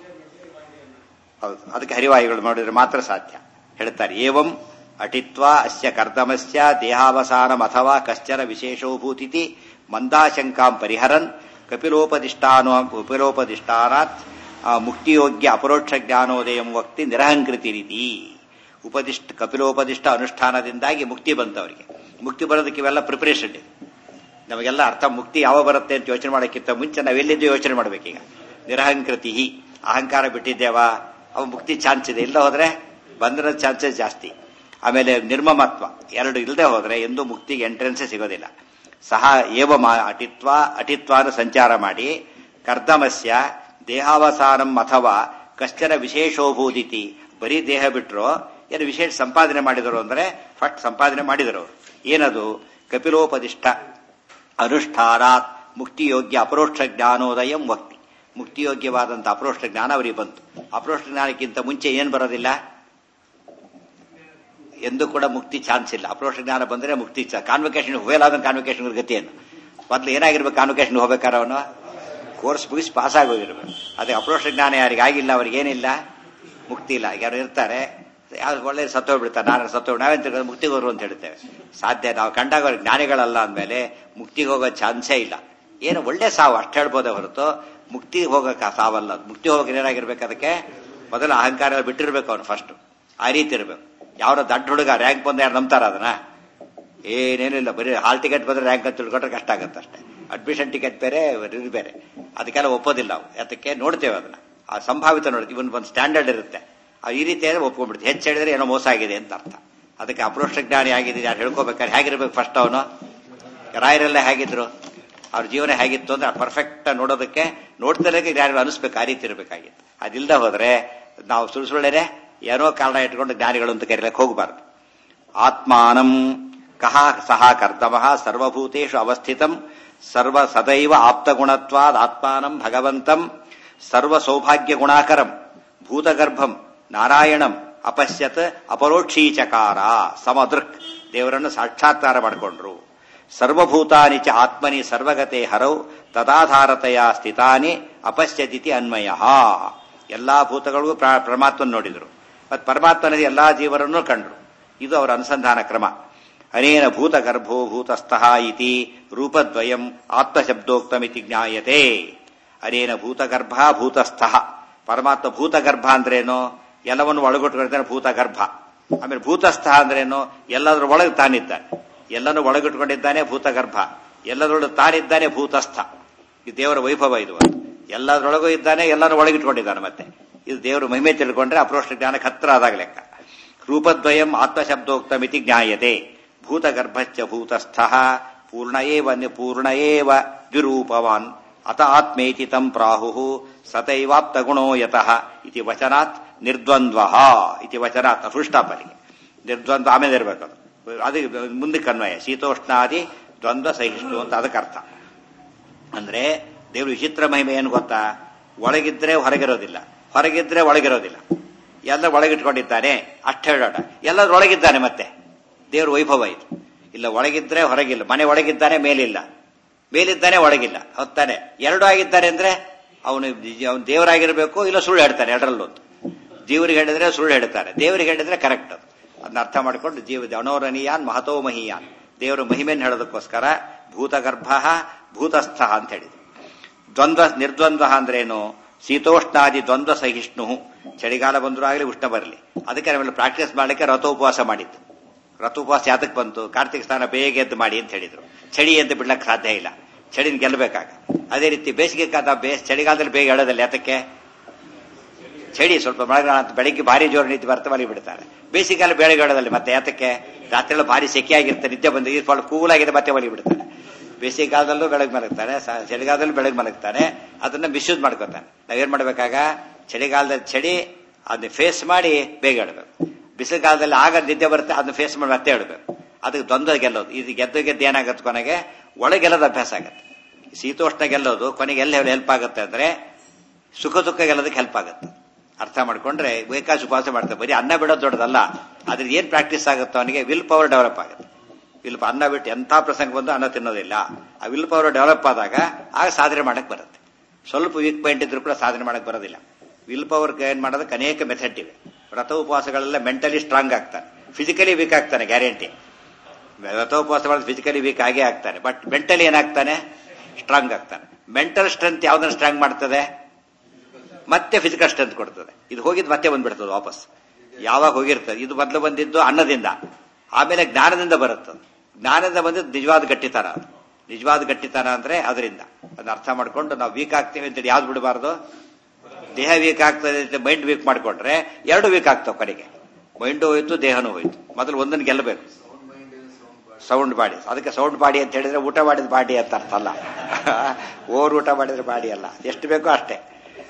ಹೌದು ಅದಕ್ಕೆ ಹರಿವಾಯುಗಳು ಮಾಡಿದ್ರೆ ಮಾತ್ರ ಸಾಧ್ಯ ಹೇಳ್ತಾರೆ ಏವಂ ಅಟಿತ್ವ ಅಸ್ಯ ಕರ್ದಮಸ್ಯ ದೇಹಾವಸಾನಂ ಅಥವಾ ಕಶ್ಚನ ವಿಶೇಷೋಭೂತಿ ಮಂದಾಶಂಕಾಂ ಪರಿಹರನ್ ಕಪಿಲೋಪದಿಷ್ಟಾನು ಕಪಿಲೋಪದಿಷ್ಟಾನಾತ್ ಮುಕ್ತಿಯೋಗ್ಯ ಅಪರೋಕ್ಷ ಜ್ಞಾನೋದಯಂ ವಕ್ತಿ ನಿರಹಂಕೃತಿ ರೀತಿ ಉಪದಿಷ್ಟ ಕಪಿಲೋಪದಿಷ್ಟ ಅನುಷ್ಠಾನದಿಂದಾಗಿ ಮುಕ್ತಿ ಬಂತವರಿಗೆ ಮುಕ್ತಿ ಬರೋದಕ್ಕೆ ಇವೆಲ್ಲ ಪ್ರಿಪರೇಷನ್ ಇದೆ ನಮಗೆಲ್ಲ ಅರ್ಥ ಮುಕ್ತಿ ಯಾವ ಬರುತ್ತೆ ಅಂತ ಯೋಚನೆ ಮಾಡೋಕ್ಕಿಂತ ಮುಂಚೆ ನಾವೆಲ್ಲಿದ್ದು ಯೋಚನೆ ಮಾಡ್ಬೇಕೀಗ ನಿರಹಂಕೃತಿ ಅಹಂಕಾರ ಬಿಟ್ಟಿದ್ದೇವಾ ಅವ ಮುಕ್ತಿ ಚಾನ್ಸ್ ಇದೆ ಇಲ್ಲ ಹೋದ್ರೆ ಬಂದಿರೋ ಚಾನ್ಸಸ್ ಜಾಸ್ತಿ ಆಮೇಲೆ ನಿರ್ಮಮತ್ವ ಎರಡು ಇಲ್ಲದೆ ಹೋದ್ರೆ ಎಂದೂ ಮುಕ್ತಿಗೆ ಎಂಟ್ರೆನ್ಸೇ ಸಿಗೋದಿಲ್ಲ ಸಹ ಏವ ಅಟಿತ್ವ ಅಟಿತ್ವಾನ ಸಂಚಾರ ಮಾಡಿ ಕರ್ದಮಸ್ಯ ದೇಹಾವಸಾನಂ ಅಥವಾ ಕಶ್ಚನ ವಿಶೇಷೋಭೂದಿತಿ ಬರೀ ದೇಹ ಬಿಟ್ರು ಏನು ವಿಶೇಷ ಸಂಪಾದನೆ ಮಾಡಿದರು ಅಂದ್ರೆ ಫಟ್ ಸಂಪಾದನೆ ಮಾಡಿದರು ಏನದು ಕಪಿಲೋಪದಿಷ್ಟ ಅನುಷ್ಠಾನಾತ್ ಮುಕ್ತಿಯೋಗ್ಯ ಅಪರೋಕ್ಷ ಜ್ಞಾನೋದಯಂ ವಕ್ತಿ ಮುಕ್ತಿಯೋಗ್ಯವಾದಂತಹ ಅಪರೋಕ್ಷ ಜ್ಞಾನ ಅವರಿಗೆ ಬಂತು ಅಪರೋಕ್ಷ ಜ್ಞಾನಕ್ಕಿಂತ ಮುಂಚೆ ಏನ್ ಬರೋದಿಲ್ಲ ಎಂದು ಕೂಡ ಮುಕ್ತಿ ಚಾನ್ಸ್ ಇಲ್ಲ ಅಪರೋಕ್ಷ ಜ್ಞಾನ ಬಂದ್ರೆ ಮುಕ್ತಿ ಕಾನ್ವಕೇಶನ್ ಫೇಲ್ ಆದ ಕಾನ್ವಕೇಶನ್ ಗತಿಯನ್ನು ಮೊದಲು ಏನಾಗಿರ್ಬೇಕು ಕಾನ್ವಕೇಶನ್ ಹೋಗ್ಬೇಕಾರ ಅವನು ಕೋರ್ಸ್ ಮುಗಿಸಿ ಪಾಸ್ ಆಗೋಗಿರ್ಬೇಕು ಅದೇ ಅಪರೋಕ್ಷ ಜ್ಞಾನ ಯಾರಿಗೆ ಆಗಿಲ್ಲ ಅವ್ರಿಗೆ ಏನಿಲ್ಲ ಮುಕ್ತಿ ಇಲ್ಲ ಯಾರು ಇರ್ತಾರೆ ಯಾವ್ದು ಒಳ್ಳೆ ಸತ್ತೋಗ್ಬಿಡ್ತಾರೆ ನಾನು ಸತ್ತೋಗಿ ನಾವೇನ್ ತಿಳ್ಕೊಂಡು ಮುಕ್ತಿಗೆ ಹೋದ್ರು ಅಂತ ಹೇಳ್ತೇವೆ ಸಾಧ್ಯ ನಾವು ಕಂಡಾಗ ಅವ್ರಿಗೆ ಜ್ಞಾನಿಗಳಲ್ಲ ಅಂದಮೇಲೆ ಮುಕ್ತಿಗೆ ಹೋಗೋ ಚಾನ್ಸೇ ಇಲ್ಲ ಏನು ಒಳ್ಳೆ ಸಾವು ಅಷ್ಟು ಹೇಳ್ಬೋದೇ ಹೊರತು ಮುಕ್ತಿಗೆ ಹೋಗಕ್ಕೆ ಸಾವಲ್ಲ ಮುಕ್ತಿ ಹೋಗಕ್ಕೆ ಏನಾಗಿರ್ಬೇಕು ಅದಕ್ಕೆ ಮೊದಲು ಅಹಂಕಾರ ಎಲ್ಲ ಬಿಟ್ಟಿರ್ಬೇಕು ಅವನು ಫಸ್ಟ್ ಆ ರೀತಿ ಇರಬೇಕು ಯಾವ್ದೋ ದಡ್ಡ ಹುಡುಗ ರ್ಯಾಂಕ್ ಬಂದ ಯಾರು ನಂಬ್ತಾರ ಅದನ್ನ ಏನೇನಿಲ್ಲ ಬರೀ ಹಾಲ್ ಟಿಕೆಟ್ ಬಂದ್ರೆ ರ್ಯಾಂಕ್ ಅಂತ ತಿಳ್ಕೊಂಡ್ರೆ ಕಷ್ಟ ಆಗುತ್ತೆ ಅಷ್ಟೇ ಅಡ್ಮಿಷನ್ ಟಿಕೆಟ್ ಬೇರೆ ಇದು ಬೇರೆ ಅದಕ್ಕೆಲ್ಲ ಒಪ್ಪೋದಿಲ್ಲ ನಾವು ಅದಕ್ಕೆ ನೋಡ್ತೇವೆ ಅದನ್ನ ಆ ಸಂಭಾವಿತ ನೋಡ್ತೀವಿ ಇವನ್ ಒಂದು ಸ್ಟ್ಯಾಂಡರ್ಡ್ ಇರುತ್ತೆ ಆ ಈ ರೀತಿ ಒಪ್ಕೊಂಡ್ಬಿಡ್ತೀವಿ ಹೆಚ್ಚು ಹೇಳಿದ್ರೆ ಏನೋ ಮೋಸ ಆಗಿದೆ ಅಂತ ಅರ್ಥ ಅದಕ್ಕೆ ಅಪರೋಕ್ಷ ಜ್ಞಾನಿ ಆಗಿದೆ ಯಾರು ಹೇಳ್ಕೋಬೇಕಾದ್ರೆ ಹೇಗಿರ್ಬೇಕು ಫಸ್ಟ್ ಅವನು ರಾಯರೆಲ್ಲ ಹೇಗಿದ್ರು ಅವ್ರ ಜೀವನ ಹೇಗಿತ್ತು ಅಂದ್ರೆ ಪರ್ಫೆಕ್ಟ್ ನೋಡೋದಕ್ಕೆ ನೋಡ್ತಾರೆ ಜ್ಞಾನಿಗಳು ಅನಿಸ್ಬೇಕು ಆ ರೀತಿ ಇರಬೇಕಾಗಿತ್ತು ಅದಿಲ್ಲದೆ ಹೋದ್ರೆ ನಾವು ಸುಳ್ಳು ಸುಳ್ಳೇನೆ ಏನೋ ಕಾರಣ ಇಟ್ಕೊಂಡು ಜ್ಞಾನಿಗಳು ಅಂತ ಕರೀಲಕ್ಕೆ ಹೋಗಬಾರ್ದು ಆತ್ಮಾನಂ ಕಹ ಸಹ ಕರ್ತಮಃ ಸರ್ವಭೂತೇಷು ಅವಸ್ಥಿತಂ ಸರ್ವ ಸದೈವ ಆಪ್ತಗುಣತ್ವಾದ್ ಆತ್ಮಾನಂ ಭಗವಂತಂ ಸರ್ವ ಸೌಭಾಗ್ಯ ಗುಣಾಕರಂ ಭೂತಗರ್ಭಂ ನಾರಾಯಣಂ ಅಪಶ್ಯತ್ ಅಪರೋಕ್ಷೀಚಕಾರ ಸಮದೃಕ್ ದೇವರನ್ನು ಸಾಕ್ಷಾತ್ಕಾರ ಮಾಡಿಕೊಂಡ್ರು ಸರ್ವಭೂತಾನಿ ಚ ಆತ್ಮನಿ ಸರ್ವಗತೆ ಹರೌ ತದಾಧಾರತೆಯ ಸ್ಥಿತಾನಿ ಅಪಶ್ಯದಿತಿ ಅನ್ವಯ ಎಲ್ಲಾ ಭೂತಗಳಿಗೂ ಪ್ರ- ಪರಮಾತ್ಮನ ನೋಡಿದ್ರು ಮತ್ತು ಪರಮಾತ್ಮನ ಎಲ್ಲಾ ಜೀವರನ್ನು ಕಂಡ್ರು ಇದು ಅವರ ಅನುಸಂಧಾನ ಕ್ರಮ ಅನೇನ ಭೂತಗರ್ಭೋ ಭೂತಸ್ಥಃ ಇತಿ ರೂಪದ್ವಯಂ ಆತ್ಮಶಬ್ದೋಕ್ತಮಿತಿ ಜ್ಞಾಯತೆ ಅನೇನ ಭೂತಗರ್ಭ ಭೂತಸ್ಥಃ ಪರಮಾತ್ಮ ಭೂತಗರ್ಭ ಅಂದ್ರೇನು ಎಲ್ಲವನ್ನು ಒಳಗೊಟ್ಟಿರ್ತಾನೆ ಭೂತಗರ್ಭ ಆಮೇಲೆ ಭೂತಸ್ಥಃ ಅಂದ್ರೇನು ಎಲ್ಲದರ ಒಳಗೆ ತಾನಿದ್ದಾನೆ ಎಲ್ಲನೂ ಒಳಗಿಟ್ಕೊಂಡಿದ್ದಾನೆ ಭೂತಗರ್ಭ ಎಲ್ಲದರೊಳಗೆ ತಾನಿದ್ದಾನೆ ಭೂತಸ್ಥ ಇದು ದೇವರ ವೈಭವ ಇದು ಎಲ್ಲದರೊಳಗೂ ಇದ್ದಾನೆ ಎಲ್ಲನೂ ಒಳಗಿಟ್ಕೊಂಡಿದ್ದಾನೆ ಮತ್ತೆ ಇದು ದೇವರ ಮಹಿಮೆ ತಿಳ್ಕೊಂಡ್ರೆ ಅಪ್ರೋಷ್ಟ ಜ್ಞಾನಕ್ಕೆ ಹತ್ರ ಆದಾಗ ಲೆಕ್ಕ ರೂಪದ್ವಯಂ ಆತ್ಮಶಬ್ದೋಕ್ತಮಿತಿ ಜ್ಞಾಯತೆ ಭೂತಗರ್ಭಶ್ಚ ಭೂತಸ್ಥ ಪೂರ್ಣ ಏವ ಪೂರ್ಣ ಏವ ದ್ವಿರೂಪವಾನ್ ಅತ ಆತ್ಮೇತಿ ತಂ ಪ್ರಾಹು ಸತೈವಾಪ್ತ ಗುಣೋ ಯತಃ ಇತಿ ವಚನಾತ್ ನಿರ್ದ್ವಂದ್ವ ಇತಿ ವಚನಾತ್ ಫುಲ್ಸ್ಟಾಪಲ್ಲಿಗೆ ನಿರ್ದ್ವಂದ್ವ ಆಮೇಲೆ ಇರಬೇಕು ಅದು ಅದು ಮುಂದಕ್ಕೆ ಅನ್ವಯ ಶೀತೋಷ್ಣಾದಿ ದ್ವಂದ್ವ ಸಹಿಷ್ಣು ಅಂತ ಅದಕ್ಕೆ ಅರ್ಥ ಅಂದ್ರೆ ದೇವರು ವಿಚಿತ್ರ ಮಹಿಮೆ ಏನು ಗೊತ್ತಾ ಒಳಗಿದ್ರೆ ಹೊರಗಿರೋದಿಲ್ಲ ಹೊರಗಿದ್ರೆ ಒಳಗಿರೋದಿಲ್ಲ ಎಲ್ಲ ಒಳಗಿಟ್ಕೊಂಡಿದ್ದಾನೆ ಅಷ್ಟ ಹೇಳೋಣ ಎಲ್ಲದ್ರ ಒಳಗಿದ್ದಾನೆ ಮತ್ತೆ ದೇವ್ರ ವೈಭವ ಇದು ಇಲ್ಲ ಒಳಗಿದ್ರೆ ಹೊರಗಿಲ್ಲ ಮನೆ ಒಳಗಿದ್ದಾನೆ ಮೇಲಿಲ್ಲ ಮೇಲಿದ್ದಾನೆ ಒಳಗಿಲ್ಲ ಹೊತ್ತಾನೆ ಎರಡು ಆಗಿದ್ದಾರೆ ಅಂದ್ರೆ ಅವನು ಅವನು ದೇವರಾಗಿರ್ಬೇಕು ಇಲ್ಲ ಸುಳ್ಳು ಹೇಳ್ತಾನೆ ಎರಡರಲ್ಲೊಂದು ಜೀವರಿಗೆ ಹೇಳಿದ್ರೆ ಸುಳ್ಳು ಹೇಳ್ತಾರೆ ದೇವರಿಗೆ ಹೇಳಿದ್ರೆ ಕರೆಕ್ಟ್ ಅದು ಅದನ್ನ ಅರ್ಥ ಮಾಡಿಕೊಂಡು ಜೀವ ಅನೋರಣೀಯಾನ್ ಮಹತೋ ಮಹೀಯಾನ್ ದೇವರ ಮಹಿಮೆಯನ್ನು ಹೇಳೋದಕ್ಕೋಸ್ಕರ ಭೂತಗರ್ಭ ಭೂತಸ್ಥ ಅಂತ ಹೇಳಿದ್ರು ದ್ವಂದ್ವ ನಿರ್ದ್ವಂದ್ವ ಅಂದ್ರೇನು ಶೀತೋಷ್ಣಾದಿ ದ್ವಂದ್ವ ಸಹಿಷ್ಣು ಚಳಿಗಾಲ ಬಂದರೂ ಆಗಲಿ ಉಷ್ಣ ಬರಲಿ ಅದಕ್ಕೆ ನಾವೆಲ್ಲ ಪ್ರಾಕ್ಟೀಸ್ ಮಾಡಲಿಕ್ಕೆ ರಥೋಪವಾಸ ಮಾಡಿದ್ದು ರಥೋಪವಾಸ ಯಾತಕ್ಕೆ ಬಂತು ಕಾರ್ತಿಕ ಸ್ನಾನ ಬೇಗ ಎದ್ದು ಮಾಡಿ ಅಂತ ಹೇಳಿದ್ರು ಚಳಿ ಎದ್ದು ಬಿಡ್ಲಕ್ಕೆ ಸಾಧ್ಯ ಇಲ್ಲ ಚಳಿನ ಗೆಲ್ಲಬೇಕಾಗ ಅದೇ ರೀತಿ ಬೇಸಿಗೆ ಕಾಲ ಬೇಸ್ ಚಳಿಗಾಲದಲ್ಲಿ ಬೇಗ ಹೇಳೋದಿಲ್ಲ ಯಾತಕ್ಕೆ ಚಳಿ ಸ್ವಲ್ಪ ಮಳೆಗಾಲ ಅಂತ ಬೆಳಿಗ್ಗೆ ಭಾರಿ ಜೋರು ನಿದ್ದೆ ಬರ್ತಾ ಮಲಗಿ ಬಿಡ್ತಾರೆ ಬೇಸಿಗೆಕಾಲ ಬೆಳಗ್ಗೆ ಹೇಳೋದಲ್ಲಿ ಮತ್ತೆ ಯಾತಕ್ಕೆ ರಾತ್ರಿ ಭಾರಿ ಸೆಕೆಯಾಗಿರುತ್ತೆ ನಿದ್ದೆ ಬಂದು ಈ ಸ್ವಲ್ಪ ಕೂಲ್ ಆಗಿದೆ ಮತ್ತೆ ಮಲಗಿ ಬಿಡ್ತಾನೆ ಬೇಸಿಗೆ ಕಾಲದಲ್ಲೂ ಬೆಳಗ್ಗೆ ಮಲಗ್ತಾನೆ ಸ- ಚಳಿಗಾಲದಲ್ಲೂ ಬೆಳಗ್ಗೆ ಮಲಗ್ತಾನೆ ಅದನ್ನ ಮಿಸ್ಯೂಸ್ ಮಾಡ್ಕೋತಾನೆ ನಾವೇನ್ ಮಾಡ್ಬೇಕಾಗ ಚಳಿಗಾಲದಲ್ಲಿ ಚಳಿ ಅದನ್ನ ಫೇಸ್ ಮಾಡಿ ಬೇಗ ಹೇಳ್ಬೇಕು ಬಿಸಿಲು ಕಾಲದಲ್ಲಿ ಆಗ ನಿದ್ದೆ ಬರುತ್ತೆ ಅದನ್ನ ಫೇಸ್ ಮಾಡಿ ಮತ್ತೆ ಹೇಳ್ಬೇಕು ಅದಕ್ಕೆ ದ್ವಂದ್ವ ಗೆಲ್ಲೋದು ಇದು ಗೆದ್ದು ಗೆದ್ದು ಏನಾಗುತ್ತೆ ಕೊನೆಗೆ ಒಳಗೆಲ್ಲದ ಅಭ್ಯಾಸ ಆಗುತ್ತೆ ಶೀತೋಷ್ಣ ಗೆಲ್ಲೋದು ಕೊನೆಗೆ ಎಲ್ಲ ಹೆಲ್ಪ್ ಆಗುತ್ತೆ ಅಂದ್ರೆ ಸುಖ ದುಃಖ ಗೆಲ್ಲೋದಕ್ಕೆ ಹೆಲ್ಪ್ ಆಗುತ್ತೆ ಅರ್ಥ ಮಾಡ್ಕೊಂಡ್ರೆ ಬೇಕಾದ ಉಪವಾಸ ಮಾಡ್ತಾರೆ ಬರೀ ಅನ್ನ ಬಿಡೋದು ದೊಡ್ಡದಲ್ಲ ಅದ್ರ ಏನ್ ಪ್ರಾಕ್ಟೀಸ್ ಆಗುತ್ತೋ ಅವನಿಗೆ ವಿಲ್ ಪವರ್ ಡೆವಲಪ್ ಆಗುತ್ತೆ ವಿಲ್ ಅನ್ನ ಬಿಟ್ಟು ಎಂಥ ಪ್ರಸಂಗ ಬಂದು ಅನ್ನ ತಿನ್ನೋದಿಲ್ಲ ಆ ವಿಲ್ ಪವರ್ ಡೆವಲಪ್ ಆದಾಗ ಆಗ ಸಾಧನೆ ಮಾಡಕ್ ಬರುತ್ತೆ ಸ್ವಲ್ಪ ವೀಕ್ ಪಾಯಿಂಟ್ ಇದ್ರೂ ಕೂಡ ಸಾಧನೆ ಮಾಡಕ್ ಬರೋದಿಲ್ಲ ವಿಲ್ ಪವರ್ ಏನ್ ಮಾಡೋದಕ್ಕೆ ಅನೇಕ ಮೆಥಡ್ ಇವೆ ವ್ರತ ಉಪವಾಸಗಳೆಲ್ಲ ಮೆಂಟಲಿ ಸ್ಟ್ರಾಂಗ್ ಆಗ್ತಾನೆ ಫಿಸಿಕಲಿ ವೀಕ್ ಆಗ್ತಾನೆ ಗ್ಯಾರಂಟಿ ವ್ರತ ಉಪವಾಸ ಮಾಡೋದು ಫಿಸಿಕಲಿ ವೀಕ್ ಆಗೇ ಆಗ್ತಾನೆ ಬಟ್ ಮೆಂಟಲಿ ಏನಾಗ್ತಾನೆ ಸ್ಟ್ರಾಂಗ್ ಆಗ್ತಾನೆ ಮೆಂಟಲ್ ಸ್ಟ್ರೆಂತ್ ಯಾವ್ದನ್ನ ಸ್ಟ್ರಾಂಗ್ ಮಾಡ್ತದೆ ಮತ್ತೆ ಫಿಸಿಕಲ್ ಸ್ಟ್ರೆಂತ್ ಕೊಡ್ತದೆ ಇದು ಹೋಗಿದ್ದು ಮತ್ತೆ ಬಂದ್ಬಿಡ್ತದೆ ವಾಪಸ್ ಯಾವಾಗ ಹೋಗಿರ್ತದೆ ಇದು ಮೊದಲು ಬಂದಿದ್ದು ಅನ್ನದಿಂದ ಆಮೇಲೆ ಜ್ಞಾನದಿಂದ ಬರುತ್ತದೆ ಜ್ಞಾನದಿಂದ ಬಂದಿದ್ದು ನಿಜವಾದ ಗಟ್ಟಿತನ ಅದು ನಿಜವಾದ ಗಟ್ಟಿತನ ಅಂದ್ರೆ ಅದರಿಂದ ಅದನ್ನ ಅರ್ಥ ಮಾಡ್ಕೊಂಡು ನಾವು ವೀಕ್ ಆಗ್ತೀವಿ ಅಂತೇಳಿ ಯಾವ್ದು ಬಿಡಬಾರ್ದು ದೇಹ ವೀಕ್ ಆಗ್ತದೆ ಅಂತ ಮೈಂಡ್ ವೀಕ್ ಮಾಡ್ಕೊಂಡ್ರೆ ಎರಡು ವೀಕ್ ಆಗ್ತಾವ ಕಡೆಗೆ ಮೈಂಡು ಹೋಯ್ತು ದೇಹನೂ ಹೋಯ್ತು ಮೊದಲು ಒಂದನ್ನು ಗೆಲ್ಲಬೇಕು ಸೌಂಡ್ ಬಾಡಿ ಅದಕ್ಕೆ ಸೌಂಡ್ ಬಾಡಿ ಅಂತ ಹೇಳಿದ್ರೆ ಊಟ ಮಾಡಿದ ಬಾಡಿ ಅಂತ ಅರ್ಥ ಅಲ್ಲ ಓವರ್ ಊಟ ಮಾಡಿದ್ರೆ ಬಾಡಿ ಅಲ್ಲ ಎಷ್ಟು ಬೇಕೋ ಅಷ್ಟೇ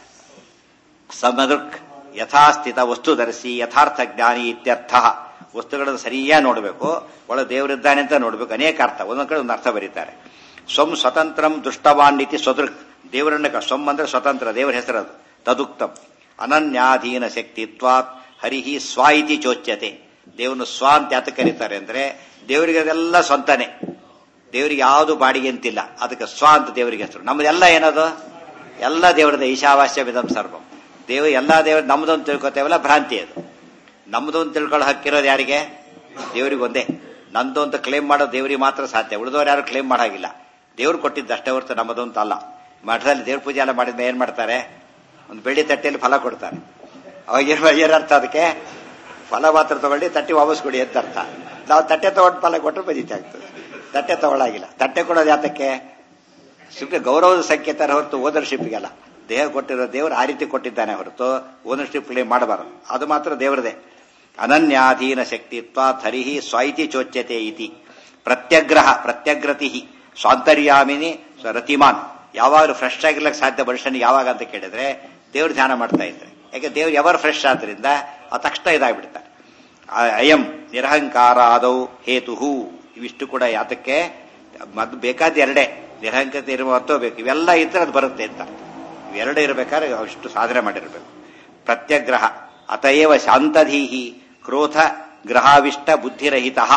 ಸಮದೃಕ್ ಯಥಾಸ್ಥಿತ ವಸ್ತು ಧರಿಸಿ ಯಥಾರ್ಥ ಜ್ಞಾನಿ ಇತ್ಯರ್ಥ ವಸ್ತುಗಳನ್ನು ಸರಿಯಾಗಿ ನೋಡಬೇಕು ಒಳ ದೇವರಿದ್ದಾನೆ ಅಂತ ನೋಡಬೇಕು ಅನೇಕ ಅರ್ಥ ಒಂದೊಂದು ಕಡೆ ಒಂದು ಅರ್ಥ ಬರೀತಾರೆ ಸ್ವಂ ಸ್ವತಂತ್ರಂ ದುಷ್ಟವಾನ್ ಇತಿ ಸ್ವದೃಕ್ ದೇವರನ್ನ ಕ- ಸ್ವಂ ಅಂದ್ರೆ ಸ್ವತಂತ್ರ ದೇವರ ಹೆಸರದು ತದುಕ್ತಂ ಅನನ್ಯಾಧೀನ ಶಕ್ತಿತ್ವಾತ್ ಹರಿಹಿ ಸ್ವ ಇತಿ ಚೋಚ್ಯತೆ ದೇವರನ್ನು ಸ್ವ ಅಂತ ಯಾತಕ್ಕೆ ಕರೀತಾರೆ ಅಂದ್ರೆ ದೇವರಿಗೆ ಅದೆಲ್ಲ ಸ್ವಂತನೇ ದೇವರಿಗೆ ಯಾವುದು ಬಾಡಿಗೆ ಅಂತಿಲ್ಲ ಅದಕ್ಕೆ ಸ್ವ ಅಂತ ದೇವರಿಗೆ ಹೆಸರು ನಮ್ಮದೆಲ್ಲ ಏನದು ಎಲ್ಲ ದೇವರದ ಈಶಾವಾಸ್ಯ ವಿಧಂ ಸರ್ವಂ ದೇವ ಎಲ್ಲಾ ದೇವರು ನಮ್ದು ಅಂತ ತಿಳ್ಕೊತೇವಲ್ಲ ಭ್ರಾಂತಿ ಅದು ನಮ್ದು ಅಂತ ತಿಳ್ಕೊಳ್ಳೋ ಹಕ್ಕಿರೋದು ಯಾರಿಗೆ ದೇವರಿಗೆ ಒಂದೇ ನಂದು ಅಂತ ಕ್ಲೇಮ್ ಮಾಡೋ ದೇವರಿಗೆ ಮಾತ್ರ ಸಾಧ್ಯ ಉಳಿದವರು ಯಾರು ಕ್ಲೇಮ್ ಮಾಡಾಗಿಲ್ಲ ದೇವ್ರು ಕೊಟ್ಟಿದ್ದು ಅಷ್ಟೇ ಹೊರತು ನಮ್ಮದು ಅಂತ ಅಲ್ಲ ಮಠದಲ್ಲಿ ದೇವ್ರ ಪೂಜೆ ಎಲ್ಲ ಮಾಡಿದ್ಮೇಲೆ ಏನ್ ಮಾಡ್ತಾರೆ ಒಂದು ಬೆಳ್ಳಿ ತಟ್ಟೆಯಲ್ಲಿ ಫಲ ಕೊಡ್ತಾರೆ ಅವಾಗ ಏನ್- ಏನರ್ಥ ಅದಕ್ಕೆ ಫಲ ಮಾತ್ರ ತಗೊಳ್ಳಿ ತಟ್ಟೆ ವಾಪಸ್ ಕೊಡಿ ಅಂತ ಅರ್ಥ ನಾವು ತಟ್ಟೆ ತಗೊಂಡು ಫಲ ಕೊಟ್ಟರೆ ಬದೀತಿ ಆಗ್ತದೆ ತಟ್ಟೆ ತಗೊಳ್ಳಾಗಿಲ್ಲ ತಟ್ಟೆ ಕೊಡೋದು ಯಾತಕ್ಕೆ ಸುಮ್ಮನೆ ಗೌರವದ ಸಂಕೇತ ಹೊರತು ಓನರ್ಶಿಪ್ಗೆಲ್ಲ ದೇಹ ಕೊಟ್ಟಿರೋ ದೇವರು ಆ ರೀತಿ ಕೊಟ್ಟಿದ್ದಾನೆ ಹೊರತು ಓನರ್ಶಿಪ್ ಕ್ಲೇಮ್ ಮಾಡಬಾರದು ಅದು ಮಾತ್ರ ದೇವರದೇ ಅನನ್ಯಾಧೀನ ಶಕ್ತಿತ್ವ ಹರಿಹಿ ಸ್ವೈತಿ ಚೋಚ್ಯತೆ ಇತಿ ಪ್ರತ್ಯಗ್ರಹ ಪ್ರತ್ಯಗ್ರತಿ ಸ್ವಾಂತರ್ಯಾಮಿನಿ ಸ- ರತಿಮಾನ್ ಯಾವಾಗಲೂ ಫ್ರೆಶ್ ಆಗಿರ್ಲಕ್ಕೆ ಸಾಧ್ಯ ಮನುಷ್ಯನಿಗೆ ಯಾವಾಗ ಅಂತ ಕೇಳಿದ್ರೆ ದೇವ್ರು ಧ್ಯಾನ ಮಾಡ್ತಾ ಇದ್ರೆ ಯಾಕೆ ದೇವ್ರು ಯಾವಾಗ ಫ್ರೆಶ್ ಆದ್ರಿಂದ ಆ ತಕ್ಷಣ ಇದಾಗ್ಬಿಡ್ತಾರೆ ಆ- ಅಯಂ ನಿರಹಂಕಾರ ಆದೌ ಹೇತು ಇವಿಷ್ಟು ಕೂಡ ಯಾತಕ್ಕೆ ಮದ್ ಬೇಕಾದ ಎರಡೇ ನಿರಹಂಕತೆ ಇರುವ ಹೊತ್ತು ಬೇಕು ಇವೆಲ್ಲ ಇದ್ರೆ ಅದು ಬರುತ್ತೆ ಅಂತ ಇವೆರಡೇ ಇರಬೇಕಾದ್ರೆ ಅಷ್ಟು ಸಾಧನೆ ಮಾಡಿರ್ಬೇಕು ಪ್ರತ್ಯಗ್ರಹ ಅತಯವ ಶಾಂತಧೀಹಿ ಕ್ರೋಧ ಗ್ರಹಾವಿಷ್ಟ ಬುದ್ಧಿರಹಿತ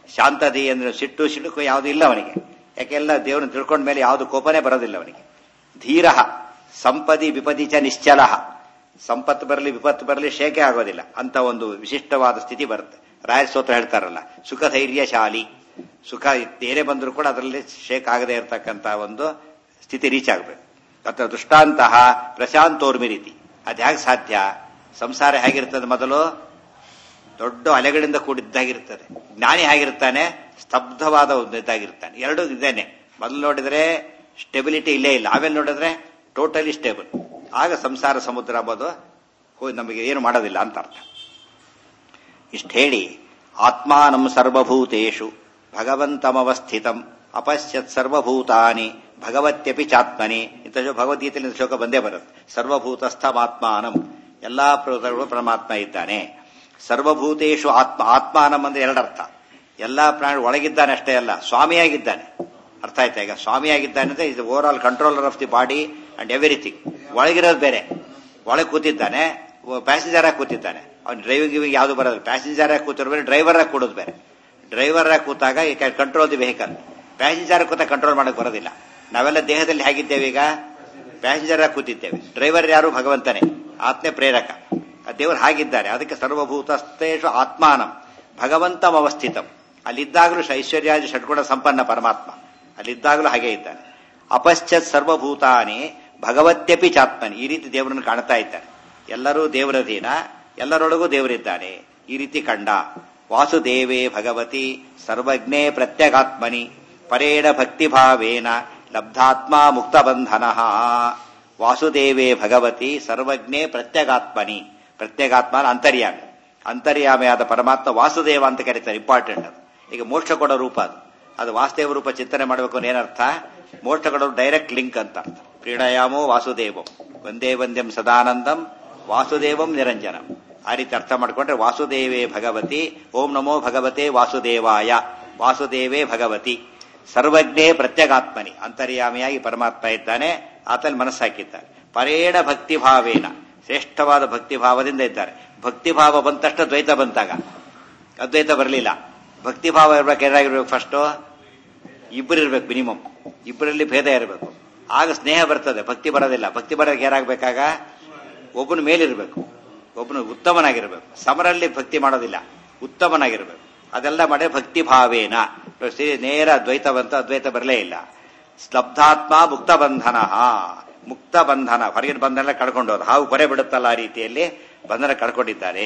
ಶಾಂತದಿ ಅಂದ್ರೆ ಸಿಟ್ಟು ಸಿಡುಕು ಯಾವುದು ಇಲ್ಲ ಅವನಿಗೆ ಯಾಕೆಲ್ಲ ದೇವರನ್ನ ತಿಳ್ಕೊಂಡ ಮೇಲೆ ಯಾವುದು ಕೋಪನೇ ಬರೋದಿಲ್ಲ ಅವನಿಗೆ ಧೀರ ಸಂಪದಿ ವಿಪದಿ ಚ ನಿಶ್ಚಲ ಸಂಪತ್ತು ಬರಲಿ ವಿಪತ್ತು ಬರಲಿ ಶೇಕೆ ಆಗೋದಿಲ್ಲ ಅಂತ ಒಂದು ವಿಶಿಷ್ಟವಾದ ಸ್ಥಿತಿ ಬರುತ್ತೆ ರಾಯರ್ ಸ್ತೋತ್ರ ಹೇಳ್ತಾರಲ್ಲ ಸುಖ ಧೈರ್ಯಶಾಲಿ ಸುಖ ಏನೇ ಬಂದರೂ ಕೂಡ ಅದರಲ್ಲಿ ಶೇಕ್ ಆಗದೆ ಇರತಕ್ಕಂತ ಒಂದು ಸ್ಥಿತಿ ರೀಚ್ ಆಗಬೇಕು ಅಥವಾ ದೃಷ್ಟಾಂತಹ ಪ್ರಶಾಂತೋರ್ಮಿ ರೀತಿ ಅದು ಹೇಗೆ ಸಾಧ್ಯ ಸಂಸಾರ ಹೇಗಿರ್ತದೆ ಮೊದಲು ದೊಡ್ಡ ಅಲೆಗಳಿಂದ ಕೂಡಿದ್ದಾಗಿರ್ತದೆ ಜ್ಞಾನಿ ಹೇಗಿರ್ತಾನೆ ಸ್ತಬ್ಧವಾದ ಒಂದು ಇದ್ದಾಗಿರ್ತಾನೆ ಎರಡು ಇದೇನೆ ಮೊದಲು ನೋಡಿದ್ರೆ ಸ್ಟೆಬಿಲಿಟಿ ಇಲ್ಲೇ ಇಲ್ಲ ಆಮೇಲೆ ನೋಡಿದ್ರೆ ಟೋಟಲಿ ಸ್ಟೇಬಲ್ ಆಗ ಸಂಸಾರ ಸಮುದ್ರ ಅಂಬೋದು ಹೋ- ನಮಗೆ ಏನು ಮಾಡೋದಿಲ್ಲ ಅಂತ ಅರ್ಥ ಇಷ್ಟು ಹೇಳಿ ಆತ್ಮಾನಂ ಸರ್ವಭೂತೇಷು ಭಗವಂತಮವಸ್ಥಿತಂ ಅಪಶ್ಯತ್ ಸರ್ವಭೂತಾನಿ ಭಗವತ್ಯಪಿ ಚಾತ್ಮನಿ ಇಂಥ ಶೋ- ಭಗವದ್ಗೀತೆಯಲ್ಲಿ ಇಂಥ ಶ್ಲೋಕ ಬಂದೇ ಬರುತ್ತೆ ಸರ್ವಭೂತಸ್ಥಮಾತ್ಮಾನಂ ಎಲ್ಲಾ ಪ್ರಭುಗಳು ಪರಮಾತ್ಮ ಇದ್ದಾನೆ ಸರ್ವಭೂತೇಶು ಆತ್ಮ ಆತ್ಮಾನಂ ಅಂದ್ರೆ ಎರಡರ್ಥ ಎಲ್ಲಾ ಪ್ರಾಣಿ ಒಳಗಿದ್ದಾನೆ ಅಷ್ಟೇ ಅಲ್ಲ ಸ್ವಾಮಿಯಾಗಿದ್ದಾನೆ ಅರ್ಥ ಆಯ್ತಾ ಈಗ ಸ್ವಾಮಿಯಾಗಿದ್ದಾನೆ ಅಂದ್ರೆ ಇದು over all controller of the body and everything ಒಳಗಿರೋದು ಬೇರೆ ಒಳಗೆ ಕೂತಿದ್ದಾನೆ ಪ್ಯಾಸೆಂಜರ್ ಆಗಿ ಕೂತಿದ್ದಾನೆ ಅವ್ನು ಡ್ರೈವಿಂಗ್ ಗಿವಿಂಗ್ ಯಾವುದು ಬರೋದು ಪ್ಯಾಸೆಂಜರ್ ಆಗಿ ಕೂತಿರ್ಬೇರೆ ಡ್ರೈವರ್ ಆಗಿ ಕೂಡೋದು ಬೇರೆ ಡ್ರೈವರ್ ಆಗಿ ಕೂತಾಗ ಈ ಕಂಟ್ರೋಲ್ ದಿ ವೆಹಿಕಲ್ ಪ್ಯಾಸೆಂಜರ್ ಕೂತ ಕಂಟ್ರೋಲ್ ಮಾಡಕ್ ಬರೋದಿಲ್ಲ ನಾವೆಲ್ಲ ದೇಹದಲ್ಲಿ ಹೇಗಿದ್ದೇವೆ ಈಗ ಪ್ಯಾಸೆಂಜರ್ ಆಗಿ ಕೂತಿದ್ದೇವೆ ಡ್ರೈವರ್ ಯಾರು ಭಗವಂತನೇ ಆತ್ಮೆ ಪ್ರೇರಕ ಆ ದೇವರು ಹಾಗಿದ್ದಾರೆ ಅದಕ್ಕೆ ಸರ್ವಭೂತಸ್ಥೇಶು ಆತ್ಮಾನಂ ಭಗವಂತಂ ಅವಸ್ಥಿತಂ ಅಲ್ಲಿದ್ದಾಗಲೂ ಐಶ್ವರ್ಯಾದಿ ಷಡ್ಗುಣ ಸಂಪನ್ನ ಪರಮಾತ್ಮ ಅಲ್ಲಿದ್ದಾಗಲೂ ಹಾಗೆ ಇದ್ದಾನೆ ಅಪಶ್ಚತ್ ಸರ್ವಭೂತಾನಿ ಭಗವತ್ಯಪಿ ಚಾತ್ಮನಿ ಈ ರೀತಿ ದೇವರನ್ನು ಕಾಣ್ತಾ ಇದ್ದಾನೆ ಎಲ್ಲರೂ ದೇವರಧೀನ ಎಲ್ಲರೊಳಗೂ ದೇವರಿದ್ದಾನೆ ಈ ರೀತಿ ಕಂಡ ವಾಸುದೇವೇ ಭಗವತಿ ಸರ್ವಜ್ಞೇ ಪ್ರತ್ಯಗಾತ್ಮನಿ ಪರೇಣ ಭಕ್ತಿಭಾವೇನ ಲಬ್ಧಾತ್ಮ ಮುಕ್ತಬಂಧನ ವಾಸುದೇವೇ ಭಗವತಿ ಸರ್ವಜ್ಞೇ ಪ್ರತ್ಯಗಾತ್ಮನಿ ಪ್ರತ್ಯಗಾತ್ಮ ಅಂದ್ರೆ ಅಂತರ್ಯಾಮಿ ಅಂತರ್ಯಾಮಿಯಾದ ಪರಮಾತ್ಮ ವಾಸುದೇವ ಅಂತ ಕರೀತಾರೆ ಇಂಪಾರ್ಟೆಂಟ್ ಅದು ಈಗ ಮೋಕ್ಷ ಕೊಡೋ ರೂಪ ಅದು ಅದು ವಾಸುದೇವ ರೂಪ ಚಿಂತನೆ ಮಾಡಬೇಕು ಅಂದ್ರೆ ಏನರ್ಥ ಮೋಕ್ಷ ಕೊಡೋ ಡೈರೆಕ್ಟ್ ಲಿಂಕ್ ಅಂತ ಅರ್ಥ ಪ್ರೀಣಯಾಮೋ ವಾಸುದೇವಂ ಒಂದೇ ವಂದ್ಯಂ ಸದಾನಂದಂ ವಾಸುದೇವಂ ನಿರಂಜನಂ ಆ ರೀತಿ ಅರ್ಥ ಮಾಡ್ಕೊಂಡ್ರೆ ವಾಸುದೇವೇ ಭಗವತಿ ಓಂ ನಮೋ ಭಗವತೆ ವಾಸುದೇವಾಯ ವಾಸುದೇವೇ ಭಗವತಿ ಸರ್ವಜ್ಞೇ ಪ್ರತ್ಯಗಾತ್ಮನಿ ಅಂತರ್ಯಾಮಿಯಾಗಿ ಪರಮಾತ್ಮ ಇದ್ದಾನೆ ಆತಲ್ಲಿ ಮನಸ್ಸಾಕಿದ್ದಾನೆ ಪರೇಣ ಭಕ್ತಿ ಭಾವೇನ ಶ್ರೇಷ್ಠವಾದ ಭಕ್ತಿ ಭಾವದಿಂದ ಇದ್ದಾರೆ ಭಕ್ತಿ ಭಾವ ಬಂದ ತಕ್ಷಣ ದ್ವೈತ ಬಂತಾಗ ಅದ್ವೈತ ಬರಲಿಲ್ಲ ಭಕ್ತಿ ಭಾವ ಇರ್ಬೇಕು ಏನಾಗಿರ್ಬೇಕು ಫಸ್ಟು ಇಬ್ಬರು ಇರ್ಬೇಕು ಮಿನಿಮಮ್ ಇಬ್ಬರಲ್ಲಿ ಭೇದ ಇರಬೇಕು ಆಗ ಸ್ನೇಹ ಬರ್ತದೆ ಭಕ್ತಿ ಬರೋದಿಲ್ಲ ಭಕ್ತಿ ಬರೋದಕ್ಕೆ ಏನಾಗಬೇಕಾಗ ಒಬ್ಬನ ಮೇಲಿರ್ಬೇಕು ಒಬ್ಬನು ಉತ್ತಮನಾಗಿರ್ಬೇಕು ಸಮರಲ್ಲಿ ಭಕ್ತಿ ಮಾಡೋದಿಲ್ಲ ಉತ್ತಮನಾಗಿರ್ಬೇಕು ಅದೆಲ್ಲ ಮಾಡಿ ಭಕ್ತಿ ಭಾವೇನ ಶ್ರೀ- ನೇರ ದ್ವೈತ ಬಂತ ಅದ್ವೈತ ಬರಲೇ ಇಲ್ಲ ಸ್ತಬ್ಧಾತ್ಮ ಮುಕ್ತ ಬಂಧನ ಮುಕ್ತ ಬಂಧನ ಹೊರಗಿನ ಬಂಧನ ಕಳ್ಕೊಂಡೋದು ಹಾವು ಕೊರೆ ಬಿಡುತ್ತಲ್ಲ ಆ ರೀತಿಯಲ್ಲಿ ಬಂಧನ ಕಳ್ಕೊಂಡಿದ್ದಾರೆ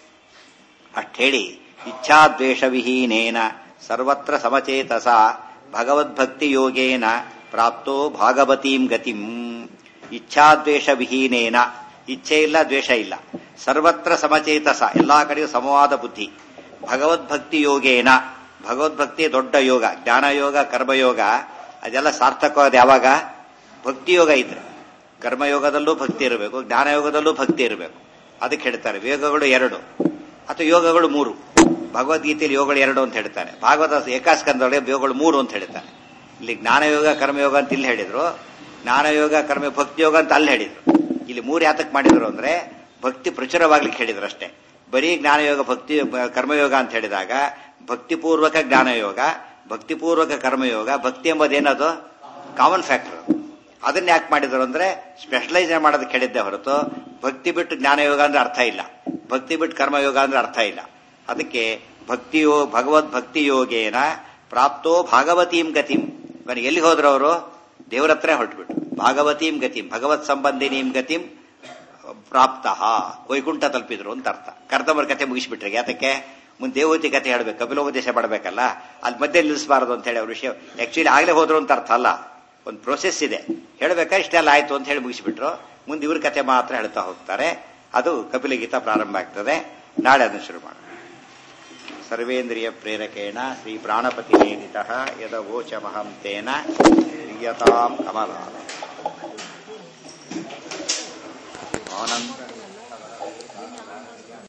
ಅಷ್ಟ್ ಹೇಳಿ ಇಚ್ಛಾದ್ವೇಷವಿಹೀನೇನ ಸರ್ವತ್ರ ಸಮಚೇತಸ ಭಗವದ್ಭಕ್ತಿ ಯೋಗೇನ ಪ್ರಾಪ್ತೋ ಭಾಗವತೀಂ ಗತಿಂ ಇಚ್ಛಾದ್ವೇಷ ವಿಹೀನೇನ ಇಚ್ಛೆ ಇಲ್ಲ ದ್ವೇಷ ಇಲ್ಲ ಸರ್ವತ್ರ ಸಮಚೇತಸ ಎಲ್ಲಾ ಕಡೆಯೂ ಸಮವಾದ ಬುದ್ಧಿ ಭಗವದ್ಭಕ್ತಿ ಯೋಗೇನ ಭಗವದ್ಭಕ್ತಿ ದೊಡ್ಡ ಯೋಗ ಜ್ಞಾನಯೋಗ ಕರ್ಮಯೋಗ ಅದೆಲ್ಲ ಸಾರ್ಥಕವಾದ ಯಾವಾಗ ಭಕ್ತಿ ಯೋಗ ಇದ್ರೆ ಕರ್ಮಯೋಗದಲ್ಲೂ ಭಕ್ತಿ ಇರಬೇಕು ಜ್ಞಾನಯೋಗದಲ್ಲೂ ಭಕ್ತಿ ಇರಬೇಕು ಅದಕ್ಕೆ ಹೇಳ್ತಾರೆ ವೇಗಗಳು ಎರಡು ಅಥವಾ ಯೋಗಗಳು ಮೂರು ಭಗವದ್ಗೀತೆಯಲ್ಲಿ ಯೋಗಗಳು ಎರಡು ಅಂತ ಹೇಳ್ತಾನೆ ಭಾಗವತ ಏಕಾಸ್ಕಂದೊಳಗೆ ಯೋಗಗಳು ಮೂರು ಅಂತ ಹೇಳ್ತಾನೆ ಇಲ್ಲಿ ಜ್ಞಾನಯೋಗ ಕರ್ಮಯೋಗ ಅಂತ ಇಲ್ಲಿ ಹೇಳಿದ್ರು ಜ್ಞಾನಯೋಗ ಕರ್ಮ ಭಕ್ತಿ ಯೋಗ ಅಂತ ಅಲ್ಲಿ ಹೇಳಿದ್ರು ಇಲ್ಲಿ ಮೂರು ಯಾತಕ್ ಮಾಡಿದ್ರು ಅಂದ್ರೆ ಭಕ್ತಿ ಪ್ರಚುರವಾಗ್ಲಿಕ್ಕೆ ಹೇಳಿದ್ರು ಅಷ್ಟೇ ಬರೀ ಜ್ಞಾನಯೋಗ ಭಕ್ತಿ ಕರ್ಮಯೋಗ ಅಂತ ಹೇಳಿದಾಗ ಭಕ್ತಿಪೂರ್ವಕ ಜ್ಞಾನಯೋಗ ಭಕ್ತಿಪೂರ್ವಕ ಕರ್ಮಯೋಗ ಭಕ್ತಿ ಎಂಬುದೇನದು ಕಾಮನ್ ಫ್ಯಾಕ್ಟರ್ ಅದನ್ನ ಯಾಕೆ ಮಾಡಿದ್ರು ಅಂದ್ರೆ ಸ್ಪೆಷಲೈಸ್ ಮಾಡೋದಕ್ಕೆ ಹೇಳಿದ್ದೆ ಹೊರತು ಭಕ್ತಿ ಬಿಟ್ಟು ಜ್ಞಾನಯೋಗ ಅಂದ್ರೆ ಅರ್ಥ ಇಲ್ಲ ಭಕ್ತಿ ಬಿಟ್ಟು ಕರ್ಮಯೋಗ ಅಂದ್ರೆ ಅರ್ಥ ಇಲ್ಲ ಅದಕ್ಕೆ ಭಕ್ತಿಯೋ ಭಗವದ್ ಭಕ್ತಿ ಯೋಗೇನ ಪ್ರಾಪ್ತೋ ಭಾಗವತೀಂ ಗತಿಂ ಇವಾಗ ಎಲ್ಲಿ ಹೋದ್ರು ಅವರು ದೇವರ ಹತ್ರ ಹೊರಟ್ಬಿಟ್ಟು ಭಾಗವತೀಂ ಗತಿಂ ಭಗವತ್ ಸಂಬಂಧಿನೀಂ ಗತಿಂ ಪ್ರಾಪ್ತ ವೈಕುಂಠ ತಲುಪಿದ್ರು ಅಂತ ಅರ್ಥ ಕರ್ತಮರ ಕಥೆ ಮುಗಿಸ್ಬಿಟ್ರೆ ಯಾತಕ್ಕೆ ಮುಂದೆ ದೇವತಿ ಕಥೆ ಹೇಳ್ಬೇಕು ಕಪಿಲೋಪದೇಶ ಮಾಡಬೇಕಲ್ಲ ಅಲ್ಲಿ ಮಧ್ಯೆ ನಿಲ್ಲಿಸಬಾರದು ಅಂತ ಹೇಳಿ ಅವ್ರ ವಿಷಯ ಆಕ್ಚುಲಿ ಆಗ್ಲೇ ಹೋದ್ರು ಅಂತ ಅರ್ಥ ಅಲ್ಲ ಒಂದು ಪ್ರೊಸೆಸ್ ಇದೆ ಹೇಳ್ಬೇಕಾದ್ರೆ ಇಷ್ಟೆಲ್ಲ ಆಯ್ತು ಅಂತ ಹೇಳಿ ಮುಗಿಸ್ಬಿಟ್ರು ಮುಂದೆ ಇವ್ರ ಕಥೆ ಮಾತ್ರ ಹೇಳ್ತಾ ಹೋಗ್ತಾರೆ ಅದು ಕಪಿಲಗೀತ ಪ್ರಾರಂಭ ಆಗ್ತದೆ ನಾಳೆ ಅದನ್ನು ಶುರು ಮಾಡೋಣ ಸರ್ವೇಂದ್ರಿಯ ಪ್ರೇರಕೇಣ ಶ್ರೀ ಪ್ರಾಣಪತಿ ನೇದಿತ ಯದ ವೋಚಮಹಂ ತೇನ ಕ್ರಿಯತಾಂ ಕಮಲ ಆನಂದ